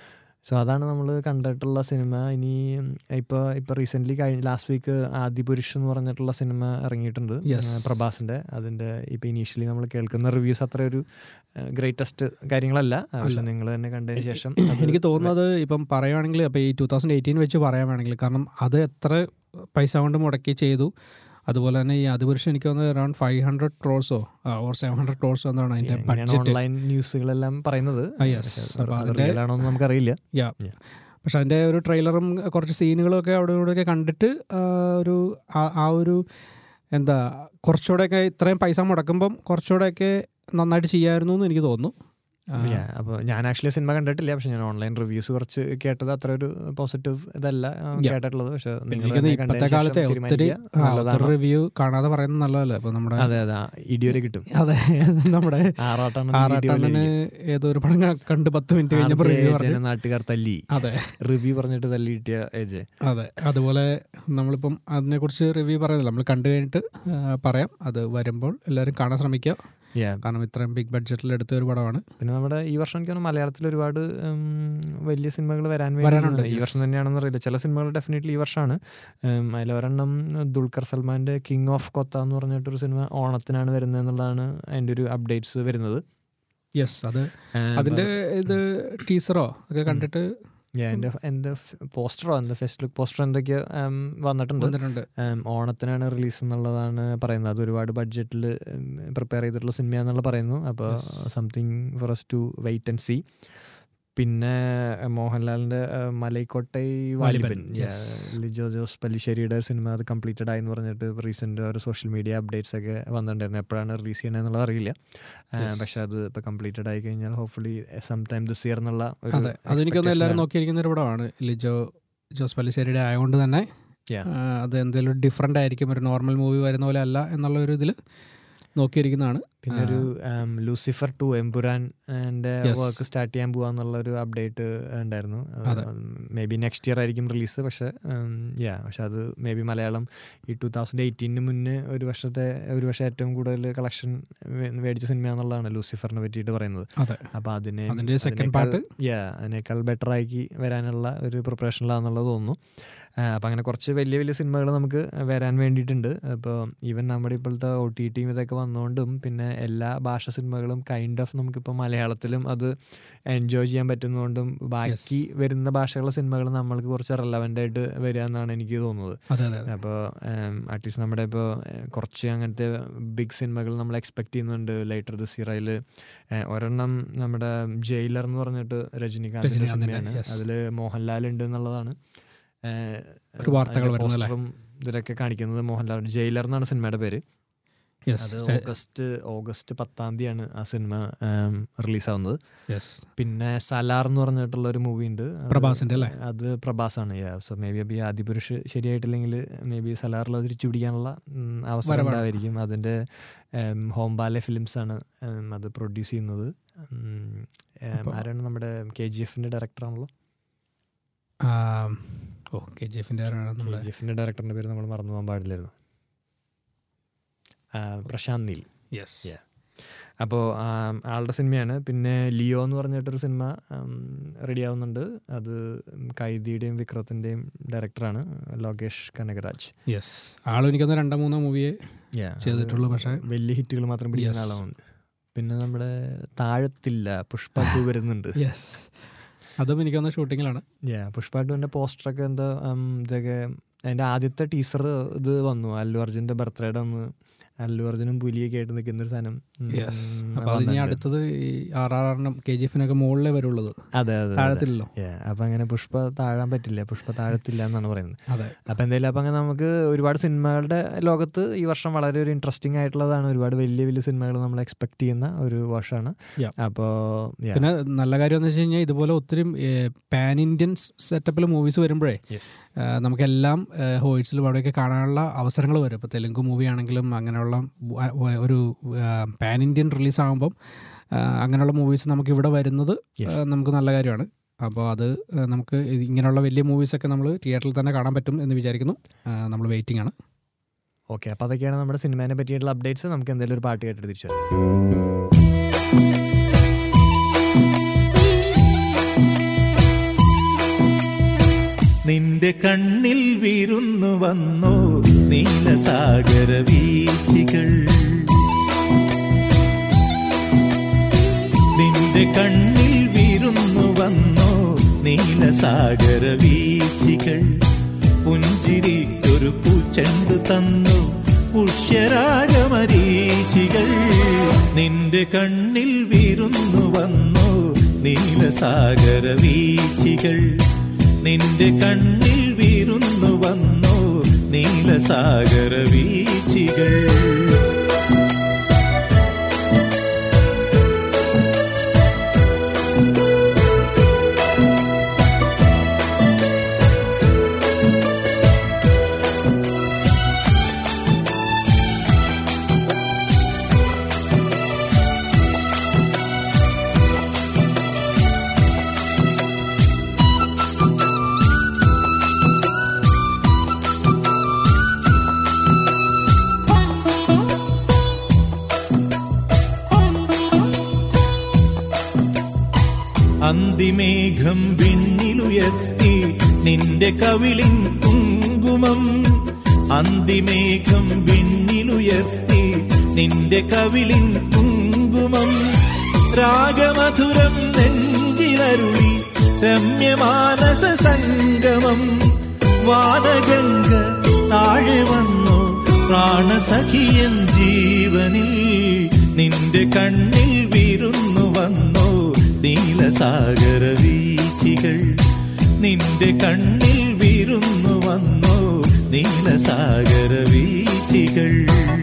സോ അതാണ് നമ്മൾ കണ്ടിട്ടുള്ള സിനിമ ഇനി ഇപ്പോൾ ഇപ്പോൾ റീസെൻ്റ്ലി കഴിഞ്ഞ ലാസ്റ്റ് വീക്ക് ആദിപുരുഷ് എന്ന് പറഞ്ഞിട്ടുള്ള സിനിമ ഇറങ്ങിയിട്ടുണ്ട് Yes. ആ, പ്രഭാസിൻ്റെ അതിൻ്റെ ഇപ്പോൾ ഇനീഷ്യലി നമ്മൾ കേൾക്കുന്ന റിവ്യൂസ് അത്ര ഒരു ഗ്രേറ്റസ്റ്റ് കാര്യങ്ങളല്ല പക്ഷെ നിങ്ങൾ തന്നെ കണ്ടതിന് ശേഷം അത് എനിക്ക് തോന്നുന്നത് ഇപ്പം പറയുവാണെങ്കിൽ അപ്പോൾ ഈ ടൂ തൗസൻഡ് എയ്റ്റീൻ വെച്ച് പറയുവാണെങ്കിൽ കാരണം അത് എത്ര പൈസ കൊണ്ട് മുടക്കി ചെയ്തു അതുപോലെ തന്നെ ഈ അതിപുരുഷൻ എനിക്ക് തോന്നുന്നത് അറൌണ്ട് ഫൈവ് ഹൺഡ്രഡ് ക്രോർസോ ഓർ സെവൻ ഹൺഡ്രഡ് ക്രോർസോ എന്താണ് അതിൻ്റെ ഇങ്ങനെയാണ് ബഡ്ജറ്റ് ഓൺലൈൻ ന്യൂസുകളെല്ലാം പറയുന്നത് ആ, yes. പക്ഷെ അപ്പോൾ അത് അതിന്റെ- real ആണോ എന്ന് നമുക്കറിയില്ല യാ Yeah. പക്ഷെ അതിൻ്റെ ഒരു ട്രെയിലറും കുറച്ച് സീനുകളും ഒക്കെ അവിടെ ഇവിടെയൊക്കെ കണ്ടിട്ട് ആ, ഒരു ആ- ആ ഒരു എന്താ കുറച്ചുകൂടെയൊക്കെ ഇത്രയും പൈസ മുടക്കുമ്പം കുറച്ചുകൂടെയൊക്കെ നന്നായിട്ട് ചെയ്യാമായിരുന്നു എന്ന് എനിക്ക് തോന്നുന്നു ആ, അപ്പോൾ ഞാൻ ആക്ച്വലി സിനിമ കണ്ടിട്ടില്ല പക്ഷെ ഞാൻ ഓൺലൈൻ റിവ്യൂസ് കുറച്ച് കേട്ടത് അത്ര ഒരു പോസിറ്റീവ് ഇതല്ല ആ, Yeah. കേട്ടിട്ടുള്ളത് പക്ഷെ പിന്നെ നിങ്ങൾ എനിക്ക് തോന്നുന്നു തന്നെ ഇപ്പോഴത്തെ കണ്ടതിന് കാലത്തെ ശേഷം ഒത്തിരി തീരുമാനിക്കുക. ആ, ഒത്തിരി നല്ലതാണോ? റിവ്യൂ കാണാതെ പറയുന്നത് നല്ലതല്ലേ അപ്പോൾ നമ്മുടെ അതെ അതെ ആ, ഇടിവരെ കിട്ടും അതെ നമ്മുടെ ആറാട്ടാണ് ആറാട്ടണ്ണന് ഏതോ ഒരു പടം ക- കണ്ട് പത്ത് മിനിറ്റ് കഴിഞ്ഞപ്പോൾ റിവ്യൂ പറഞ്ഞു നാട്ടുകാർ തല്ലി അതെ റിവ്യൂ പറഞ്ഞിട്ട് തല്ലി കിട്ടിയ ഏജ് അതെ അതുപോലെ നമ്മളിപ്പം അതിനെക്കുറിച്ച് റിവ്യൂ പറയുന്നില്ല നമ്മൾ കണ്ടു കഴിഞ്ഞിട്ട് ആ, പറയാം അത് വരുമ്പോൾ എല്ലാവരും കാണാൻ ശ്രമിക്കുക കാരണം ഇത്രയും ബിഗ് ബഡ്ജറ്റിൽ എടുത്ത ഒരു പടമാണ് പിന്നെ നമ്മുടെ ഈ വർഷം എനിക്ക് തോന്നുന്നു മലയാളത്തിൽ ഒരുപാട് ഉം, വലിയ സിനിമകൾ വരാൻ വരാനുണ്ട്, വേണ്ടി ഈ yes. വർഷം തന്നെയാണെന്ന് അറിയില്ല ചില സിനിമകൾ ഡെഫിനറ്റ്ലി ഈ വർഷമാണ് ഉം, അതിലൊരെണ്ണം ദുൽഖർ സൽമാന്റെ കിങ് ഓഫ് കൊത്ത എന്ന് പറഞ്ഞിട്ടൊരു സിനിമ ഓണത്തിനാണ് വരുന്നത് എന്നുള്ളതാണ് അതിൻ്റെ ഒരു അപ്ഡേറ്റ്സ് വരുന്നത് യെസ് അത് ഉം, അതിന്റെ ഇത് ടീസറോ ഒക്കെ കണ്ടിട്ട് Yeah, എൻ്റെ എൻ്റെ പോസ്റ്ററോ എൻ്റെ ഫസ്റ്റ് ലുക്ക് പോസ്റ്റർ എന്തൊക്കെയോ ഉം, വന്നിട്ടുണ്ട് വന്നിട്ടുണ്ട് ഉം, ഓണത്തിനാണ് റിലീസ് എന്നുള്ളതാണ് പറയുന്നത് അത് ഒരുപാട് ബഡ്ജറ്റിൽ പ്രിപ്പയർ ചെയ്തിട്ടുള്ള സിനിമയാണെന്നുള്ള പറയുന്നു അപ്പോൾ Yes. Something for us to wait and see പിന്നെ അഹ്, മോഹൻലാലിൻ്റെ അഹ്, മലൈക്കോട്ടൈ വാലിബൻ വാലിബൻ, yes. Yeah, ലിജോ ജോസ് പല്ലിശ്ശേരിയുടെ ഒരു സിനിമ അത് കംപ്ലീറ്റഡ് ആയി എന്ന് പറഞ്ഞിട്ട് റീസെൻ്റ് ഒരു സോഷ്യൽ മീഡിയ അപ്ഡേറ്റ്സ് ഒക്കെ വന്നിട്ടുണ്ടായിരുന്നു എപ്പോഴാണ് റിലീസ് ചെയ്യണമെന്നുള്ളത് അറിയില്ല Yes. പക്ഷെ അത് ഇപ്പോൾ കംപ്ലീറ്റഡ് ആയി കഴിഞ്ഞാൽ hopefully some time this year എന്നുള്ള ഒരു അതെ അതെനിക്കൊന്ന് എല്ലാവരും expectation ആണ്. നോക്കിയിരിക്കുന്ന ഒരു പടമാണ് ലിജോ ജോസ് പല്ലിശ്ശേരിയുടെ ആയതുകൊണ്ട് തന്നെ Yeah. ആ, അത് എന്തെങ്കിലും ഡിഫറെൻ്റ് ആയിരിക്കും ഒരു നോർമൽ മൂവി വരുന്ന പോലെ അല്ല എന്നുള്ള ഒരു ഇതിൽ നോക്കിയിരിക്കുന്നതാണ് പിന്നെ ഒരു Lucifer two Empuraan Yes. Work start ചെയ്യാൻ പോവാന്നുള്ള ഒരു അപ്ഡേറ്റ് ഉണ്ടായിരുന്നു അതെ. മേ ബി നെക്സ്റ്റ് ഇയർ ആയിരിക്കും റിലീസ് പക്ഷെ യാ പക്ഷെ അത് മേ ബി മലയാളം ഈ ടൂ തൗസൻഡ് എയ്റ്റീന് മുന്നേ ഒരു വർഷത്തെ ഒരു വർഷം ഏറ്റവും കൂടുതൽ കളക്ഷൻ മേടിച്ച സിനിമ എന്നുള്ളതാണ് ലൂസിഫറിനെ പറ്റിയിട്ട് പറയുന്നത് അതെ അപ്പോൾ അതിനെ അതിന്റെ second part? യാ അതിനേക്കാൾ ബെറ്റർ ആക്കി വരാനുള്ള ഒരു പ്രിപ്പറേഷനിലാണെന്നുള്ളത് തോന്നുന്നു അപ്പോൾ അങ്ങനെ കുറച്ച് വലിയ വലിയ സിനിമകൾ നമുക്ക് വരാൻ വേണ്ടിയിട്ടുണ്ട് അപ്പോൾ ഈവൻ നമ്മുടെ ഇപ്പോഴത്തെ ഒ ടി ടിയും ഇതൊക്കെ വന്നുകൊണ്ടും പിന്നെ എല്ലാ ഭാഷ സിനിമകളും കൈൻഡ് ഓഫ് നമുക്കിപ്പോൾ മലയാളത്തിലും അത് എൻജോയ് ചെയ്യാൻ പറ്റുന്നതുകൊണ്ടും ബാക്കി വരുന്ന ഭാഷകളുടെ സിനിമകൾ നമ്മൾക്ക് കുറച്ച് റെലവൻ്റ് ആയിട്ട് വരിക എന്നാണ് എനിക്ക് തോന്നുന്നത് അതെ അതെ അതെ. അപ്പോൾ അറ്റ്ലീസ്റ്റ് നമ്മുടെ ഇപ്പോൾ കുറച്ച് അങ്ങനത്തെ ബിഗ് സിനിമകൾ നമ്മൾ എക്സ്പെക്ട് ചെയ്യുന്നുണ്ട് ലേറ്റർ ദിസ് ഇയറിൽ ഒരെണ്ണം നമ്മുടെ ജയിലർ എന്ന് പറഞ്ഞിട്ട് രജനികാന്തിൻ്റെ രജനീകാന്തിന്റെ, സിനിമയാണ് yes. അതിൽ മോഹൻലാൽ ഉണ്ട് എന്നുള്ളതാണ് ഏഹ്, ഒരു വാർത്തകൾ അതിന്റെ വരുന്നല്ലേ? പോസ്റ്ററും ഇതിലൊക്കെ കാണിക്കുന്നത് മോഹൻലാൽ ജയിലർ എന്നാണ് സിനിമയുടെ പേര് യെസ് അത് ഓഗസ്റ്റ് ഓഗസ്റ്റ് പത്താം തീയതിയാണ് ആ സിനിമ റിലീസാവുന്നത് യെസ് പിന്നെ സലാർ എന്ന് പറഞ്ഞിട്ടുള്ള ഒരു മൂവി ഉണ്ട് അത് പ്രഭാസിന്റെ അല്ലേ? അത് പ്രഭാസാണ് സോ മേ ബി അപ്പോൾ ഈ ആദിപുരുഷ് ശരിയായിട്ടില്ലെങ്കിൽ മേ ബി സലാറിൽ അത് തിരിച്ചു പിടിക്കാനുള്ള ഉം, അവസരം വരവാണ്. ഉണ്ടായിരിക്കും അതിൻ്റെ ഹോംബാലെ ഫിലിംസ് ആണ് ഉം, അത് പ്രൊഡ്യൂസ് ചെയ്യുന്നത് ഉം, ഉം, അപ്പോൾ- ആരാണ് നമ്മുടെ കെ ജി എഫിൻ്റെ ഡയറക്ടറാണല്ലോ ഓ കെ ജി എഫിൻ്റെ കെ നമ്മുടെ ജി എഫിൻ്റെ ഡയറക്ടറിൻ്റെ പേര് നമ്മൾ മറന്നു പോകാൻ പാടില്ലായിരുന്നു ആ, പ്രശാന്ത് നീൽ യെസ് Yeah. അപ്പോൾ ആളുടെ സിനിമയാണ് പിന്നെ ലിയോ എന്ന് പറഞ്ഞിട്ടൊരു സിനിമ റെഡി ആവുന്നുണ്ട് അത് കൈദിയുടെയും വിക്രത്തിൻ്റെയും ഡയറക്ടറാണ് ലോകേഷ് കനകരാജ് യെസ് ആളും എനിക്കൊന്ന് രണ്ടോ മൂന്നോ മൂവിയെ ചെയ്തിട്ടുള്ളൂ പക്ഷേ വലിയ ഹിറ്റുകൾ മാത്രം പിടിക്കുന്ന Yes. ആളാണ് പിന്നെ നമ്മുടെ താഴത്തില്ല പുഷ്പ ടു വരുന്നുണ്ട് യെസ് അതും എനിക്കൊന്ന് ഷൂട്ടിങ്ങിലാണ് യാ പുഷ്പ ടുവിൻ്റെ പോസ്റ്ററൊക്കെ എന്താ ഉം, ഇതൊക്കെ അതിൻ്റെ ആദ്യത്തെ ടീസർ ഇത് വന്നു അല്ലു അർജുൻ്റെ ബർത്ത്ഡേയുടെ അന്ന് അല്ലു അർജുനും പുലിയൊക്കെ ആയിട്ട് നിൽക്കുന്ന ഒരു സാധനം ഉം, യെസ് അപ്പോൾ അത് ഇനി വന്നിട്ടുണ്ട്. അടുത്തത് ഈ ആർ ആർ ആറിനും കെ ജി എഫിനൊക്കെ മുകളിലേ വരുള്ളത് അതെ അതെ താഴത്തില്ലല്ലോ അപ്പം അങ്ങനെ പുഷ്പ താഴാൻ പറ്റില്ല പുഷ്പ താഴത്തില്ല എന്നാണ് പറയുന്നത് അതെ അപ്പം എന്തായാലും അപ്പം അങ്ങനെ നമുക്ക് ഒരുപാട് സിനിമകളുടെ ലോകത്ത് ഈ വർഷം വളരെ ഒരു ഇൻട്രസ്റ്റിംഗ് ആയിട്ടുള്ളതാണ് ഒരുപാട് വലിയ വലിയ സിനിമകൾ നമ്മൾ എക്സ്പെക്ട് ചെയ്യുന്ന ഒരു വർഷമാണ് Yeah. അപ്പോൾ പിന്നെ നല്ല കാര്യം എന്ന് വെച്ച് കഴിഞ്ഞാൽ ഇതുപോലെ ഒത്തിരി പാൻ ഇന്ത്യൻ സെറ്റപ്പിൽ മൂവീസ് വരുമ്പോഴേ ആ, നമുക്കെല്ലാം ഹോയിറ്റ്സിലും അവിടെയൊക്കെ കാണാനുള്ള അവസരങ്ങൾ വരും ഇപ്പോൾ തെലുങ്ക് മൂവി ആണെങ്കിലും അങ്ങനെയുള്ള വ- വ- ഒരു പാൻ ഇന്ത്യൻ റിലീസ് ആകുമ്പം ആ, അങ്ങനെയുള്ള മൂവീസ് നമുക്ക് ഇവിടെ വരുന്നത് Yes. ആ, നമുക്ക് നല്ല കാര്യമാണ് അപ്പോൾ അത് ആ, നമുക്ക് ഇത് ഇങ്ങനെയുള്ള വലിയ മൂവീസൊക്കെ നമ്മൾ തിയേറ്ററിൽ തന്നെ കാണാൻ പറ്റും എന്ന് വിചാരിക്കുന്നു നമ്മൾ വെയിറ്റിംഗ് ആണ് ഓക്കെ അപ്പോൾ അതൊക്കെയാണ് നമ്മുടെ സിനിമേനെ പറ്റിയിട്ടുള്ള അപ്ഡേറ്റ്സ് നമുക്ക് എന്തെങ്കിലും ഒരു പാട്ട് കേട്ടിട്ട് തിരിച്ചു വരാം നിന്റെ കണ്ണിൽ വിരുന്നു വന്നോ നീലസാഗര വീച്ചികൾ നിന്റെ കണ്ണിൽ വിരുന്നു വന്നോ നീലസാഗര വീച്ചികൾ പുഞ്ചിരിക്കൊരു പൂച്ചെണ്ട് തന്നു പുഷ്യരാഗമരീചികൾ നിന്റെ കണ്ണിൽ വിരുന്നു വന്നോ നീലസാഗര വീച്ചികൾ നിന്റെ കണ്ണിൽ വിരുന്നു വന്നോ നീലസാഗര വീച്ചികൾ അന്തിമേഘം വിണ്ണിലുയർത്തി നിന്റെ കവിളിൻ കുങ്കുമം അന്തിമേഘം വിണ്ണിലുയർത്തി നിന്റെ കവിളിൻ കുങ്കുമം രാഗമധുരം നെഞ്ചിലരുളി രമ്യമാനസ സംഗമം വാനഗംഗ താഴെ വന്നു പ്രാണസഖിയൻ ജീവനിൽ നിന്റെ കണ്ണിൽ വിരുന്നു വന്നോ നീലസാഗര വീച്ചികൾ നിന്റെ കണ്ണിൽ വിരുന്നു വന്നോ നീലസാഗര വീച്ചികൾ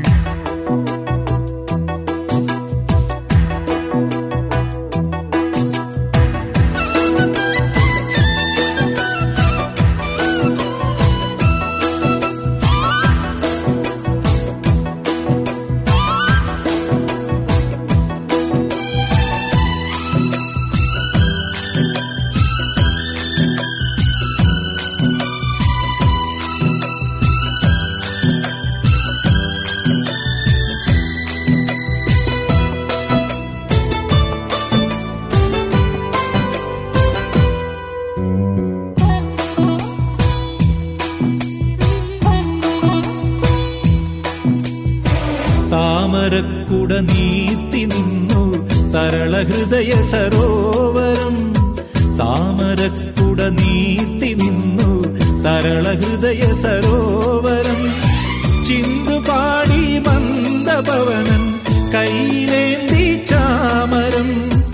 താമരക്കുട നീർത്തി നിന്നു തരള ഹൃദയ സരോവരം താമരക്കുട നീർത്തി നിന്നു തരള ഹൃദയ സരോവരം ചിന്തുപാടി മന്ദപവനൻ കയ്യിലേന്തി ചാമരം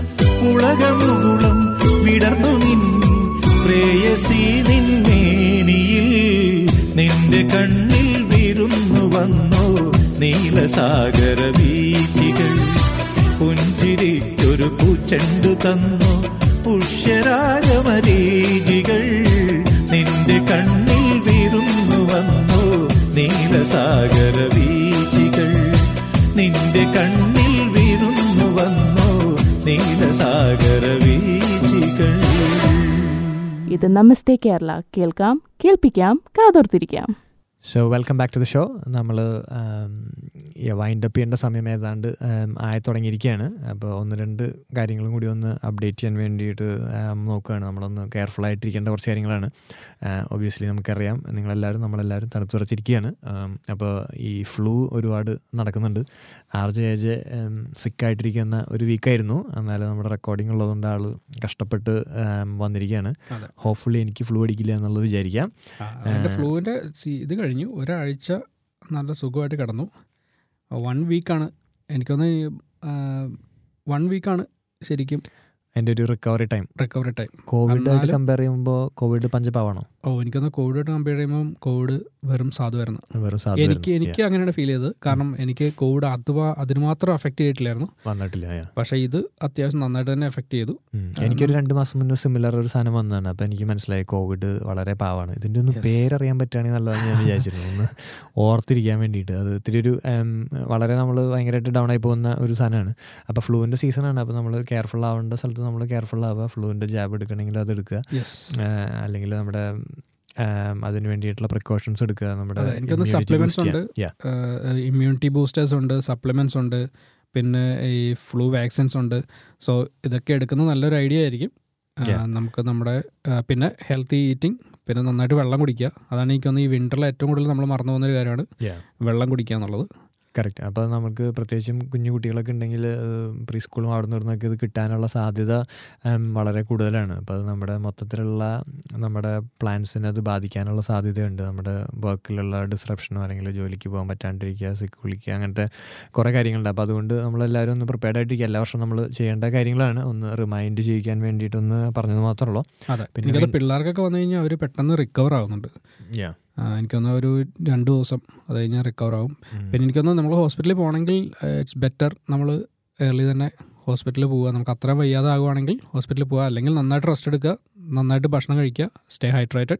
പുളകമുകുളം വിടർന്നു നിന്നി പ്രേയസി നിന്മേനിയിൽ നിന്റെ കണ്ണിൽ വിരുന്നു വന്നോ നീലസാഗര വീച്ചികൾ പുഞ്ചിരിക്കൊരു പൂച്ചെണ്ടു തന്നു പുഷ്യരാഗമരീചികൾ നിന്റെ കണ്ണിൽ വിരുന്നു വന്നോ നീലസാഗര വീച്ചികൾ നിന്റെ കണ്ണിൽ വിരുന്നു വന്നോ നീലസാഗര വീച്ചികൾ ഇത് നമസ്തേ കേരള കേൾക്കാം കേൾപ്പിക്കാം കാതോർത്തിരിക്കാം so welcome back to the show നമ്മൾ വൈൻഡ് അപ്പ് ചെയ്യേണ്ട സമയം ഏതാണ്ട് um, ആയി തുടങ്ങിയിരിക്കുകയാണ് അപ്പോൾ ഒന്ന് രണ്ട് കാര്യങ്ങളും കൂടി ഒന്ന് അപ്ഡേറ്റ് ചെയ്യാൻ വേണ്ടിയിട്ട് um, നോക്കുകയാണ് നമ്മളൊന്ന് കെയർഫുൾ ആയിട്ടിരിക്കേണ്ട കുറച്ച് കാര്യങ്ങളാണ് ഒബ്വിയസ്ലി നമുക്കറിയാം നിങ്ങളെല്ലാവരും നമ്മളെല്ലാവരും തണുത്തുറച്ചിരിക്കുകയാണ് അപ്പോൾ ഈ ഫ്ലൂ ഒരുപാട് നടക്കുന്നുണ്ട് ആർ ജെ ജെ സിക്കായിട്ടിരിക്കുന്ന ഒരു വീക്കായിരുന്നു എന്നാലും നമ്മുടെ റെക്കോർഡിംഗ് ഉള്ളതുകൊണ്ട് ആൾ കഷ്ടപ്പെട്ട് um, വന്നിരിക്കുകയാണ് അതെ. ഹോപ്പ്ഫുള്ളി എനിക്ക് ഫ്ലൂ അടിക്കില്ല എന്നുള്ളത് വിചാരിക്കാം എൻ്റെ ഫ്ലൂവിൻ്റെ ഇത് കഴിഞ്ഞു ഒരാഴ്ച നല്ല സുഖമായിട്ട് കിടന്നു വൺ വീക്കാണ് എനിക്കൊന്ന് വൺ വീക്കാണ് ശരിക്കും എൻ്റെ ഒരു recovery time recovery time Covid ആയിട്ട് എന്നാലും- കമ്പയർ ചെയ്യുമ്പോൾ കോവിഡ് പഞ്ചപാവാണോ ഓ എനിക്കൊന്ന് കോവിഡായിട്ട് കമ്പയർ ചെയ്യുമ്പോൾ കോവിഡ് വെറും സാധുവായിരുന്നു വെറും സാധു എനിക്ക് എനിക്ക് അങ്ങനെയാണ് ഫീൽ ചെയ്തത് കാരണം എനിക്ക് കോവിഡ് അഥവാ അതിന് മാത്രം എഫക്റ്റ് ചെയ്തിട്ടില്ലായിരുന്നു വന്നിട്ടില്ല yeah. പക്ഷേ ഇത് അത്യാവശ്യം നന്നായിട്ട് തന്നെ എഫക്റ്റ് ചെയ്തു ഉം. എനിക്കൊരു രണ്ട് മാസം മുന്നേ സിമിലർ ഒരു സാധനം വന്നതാണ് അപ്പോൾ എനിക്ക് മനസ്സിലായി കോവിഡ് വളരെ പാവാണ് ഇതിൻ്റെ ഒന്ന് Yes. പേരറിയാൻ പറ്റുകയാണെങ്കിൽ നല്ലതെന്ന് ഞാൻ വിചാരിച്ചിരുന്നു ഒന്ന് ഓർത്തിരിക്കാൻ വേണ്ടിയിട്ട് അത് ഇത്തിരി ഒരു ഉം, വളരെ നമ്മൾ ഭയങ്കരമായിട്ട് ഡൗൺ ആയി പോകുന്ന ഒരു സാധനമാണ് അപ്പോൾ ഫ്ലൂവിൻ്റെ സീസണാണ് അപ്പോൾ നമ്മൾ കെയർഫുൾ ആവേണ്ട സ്ഥലത്ത് നമ്മൾ കെയർഫുൾ ആവുക ഫ്ലൂവിൻ്റെ ജാബ് എടുക്കണമെങ്കിൽ അത് എടുക്കുക യെസ് ആഹ് അല്ലെങ്കിൽ നമ്മുടെ ആം, അതിന് വേണ്ടിയിട്ടുള്ള പ്രിക്കോഷൻസ് എടുക്കുക നമ്മുടെ അതെ, എനിക്കൊന്ന് immunity supplements boost ചെയ്യാൻ. ഉണ്ട്. Yeah. ഇമ്മ്യൂണിറ്റി ബൂസ്റ്റേഴ്സ് ഉണ്ട് സപ്ലിമെൻറ്റ്സ് ഉണ്ട് പിന്നെ ഈ ഫ്ലൂ വാക്സിൻസ് ഉണ്ട് സോ ഇതൊക്കെ എടുക്കുന്നത് നല്ലൊരു ഐഡിയ ആയിരിക്കും ആ, Yeah. നമുക്ക് നമ്മുടെ ആ, പിന്നെ ഹെൽത്തി ഈറ്റിംഗ് പിന്നെ നന്നായിട്ട് വെള്ളം കുടിക്കുക അതാണ് എനിക്കൊന്ന് ഈ വിൻ്ററിൽ ഏറ്റവും കൂടുതൽ നമ്മൾ മറന്നു പോകുന്ന ഒരു കാര്യമാണ് Yeah. വെള്ളം കുടിക്കുക എന്നുള്ളത് കറക്റ്റ് അപ്പോൾ നമുക്ക് പ്രത്യേകിച്ചും കുഞ്ഞു കുട്ടികളൊക്കെ ഉണ്ടെങ്കിൽ പ്രീ സ്കൂളും അവിടെ നിന്നൊക്കെ ഇത് കിട്ടാനുള്ള സാധ്യത ഉം, വളരെ കൂടുതലാണ് അപ്പോൾ അത് നമ്മുടെ മൊത്തത്തിലുള്ള നമ്മുടെ പ്ലാൻസിനെ അത് ബാധിക്കാനുള്ള സാധ്യതയുണ്ട് നമ്മുടെ വർക്കിലുള്ള ഡിസ്റപ്ഷനോ അല്ലെങ്കിൽ ജോലിക്ക് പോകാൻ പറ്റാണ്ടിരിക്കുക സിക്ക് വിളിക്കുക അങ്ങനത്തെ കുറേ കാര്യങ്ങളുണ്ട് അപ്പോൾ അതുകൊണ്ട് നമ്മളെല്ലാവരും ഒന്ന് പ്രിപ്പയർഡ് ആയിട്ടിരിക്കുക എല്ലാ വർഷവും നമ്മൾ ചെയ്യേണ്ട കാര്യങ്ങളാണ് ഒന്ന് റിമൈൻഡ് ചെയ്യിക്കാൻ വേണ്ടിയിട്ടൊന്ന് പറഞ്ഞത് മാത്രമേ ഉള്ളൂ അതെ പിന്നെ എനിക്കത് വീ- പിള്ളേർക്കൊക്കെ വന്നു കഴിഞ്ഞാൽ അവർ പെട്ടെന്ന് റിക്കവർ ആവുന്നുണ്ട് Yeah. ആ, എനിക്കൊന്ന് ഒരു രണ്ട് ദിവസം അത് കഴിഞ്ഞാൽ റിക്കവർ ആവും ഉം. പിന്നെ എനിക്കൊന്ന് നമ്മൾ ഹോസ്പിറ്റലിൽ പോകണമെങ്കിൽ ഇറ്റ്സ് ബെറ്റർ നമ്മൾ ഏർലി തന്നെ ഹോസ്പിറ്റലിൽ പോവുക നമുക്ക് അത്രയും വയ്യാതെ ആകുവാണെങ്കിൽ ഹോസ്പിറ്റലിൽ പോവുക അല്ലെങ്കിൽ നന്നായിട്ട് റെസ്റ്റ് എടുക്കുക നന്നായിട്ട് ഭക്ഷണം കഴിക്കുക സ്റ്റേ ഹൈഡ്രേറ്റഡ്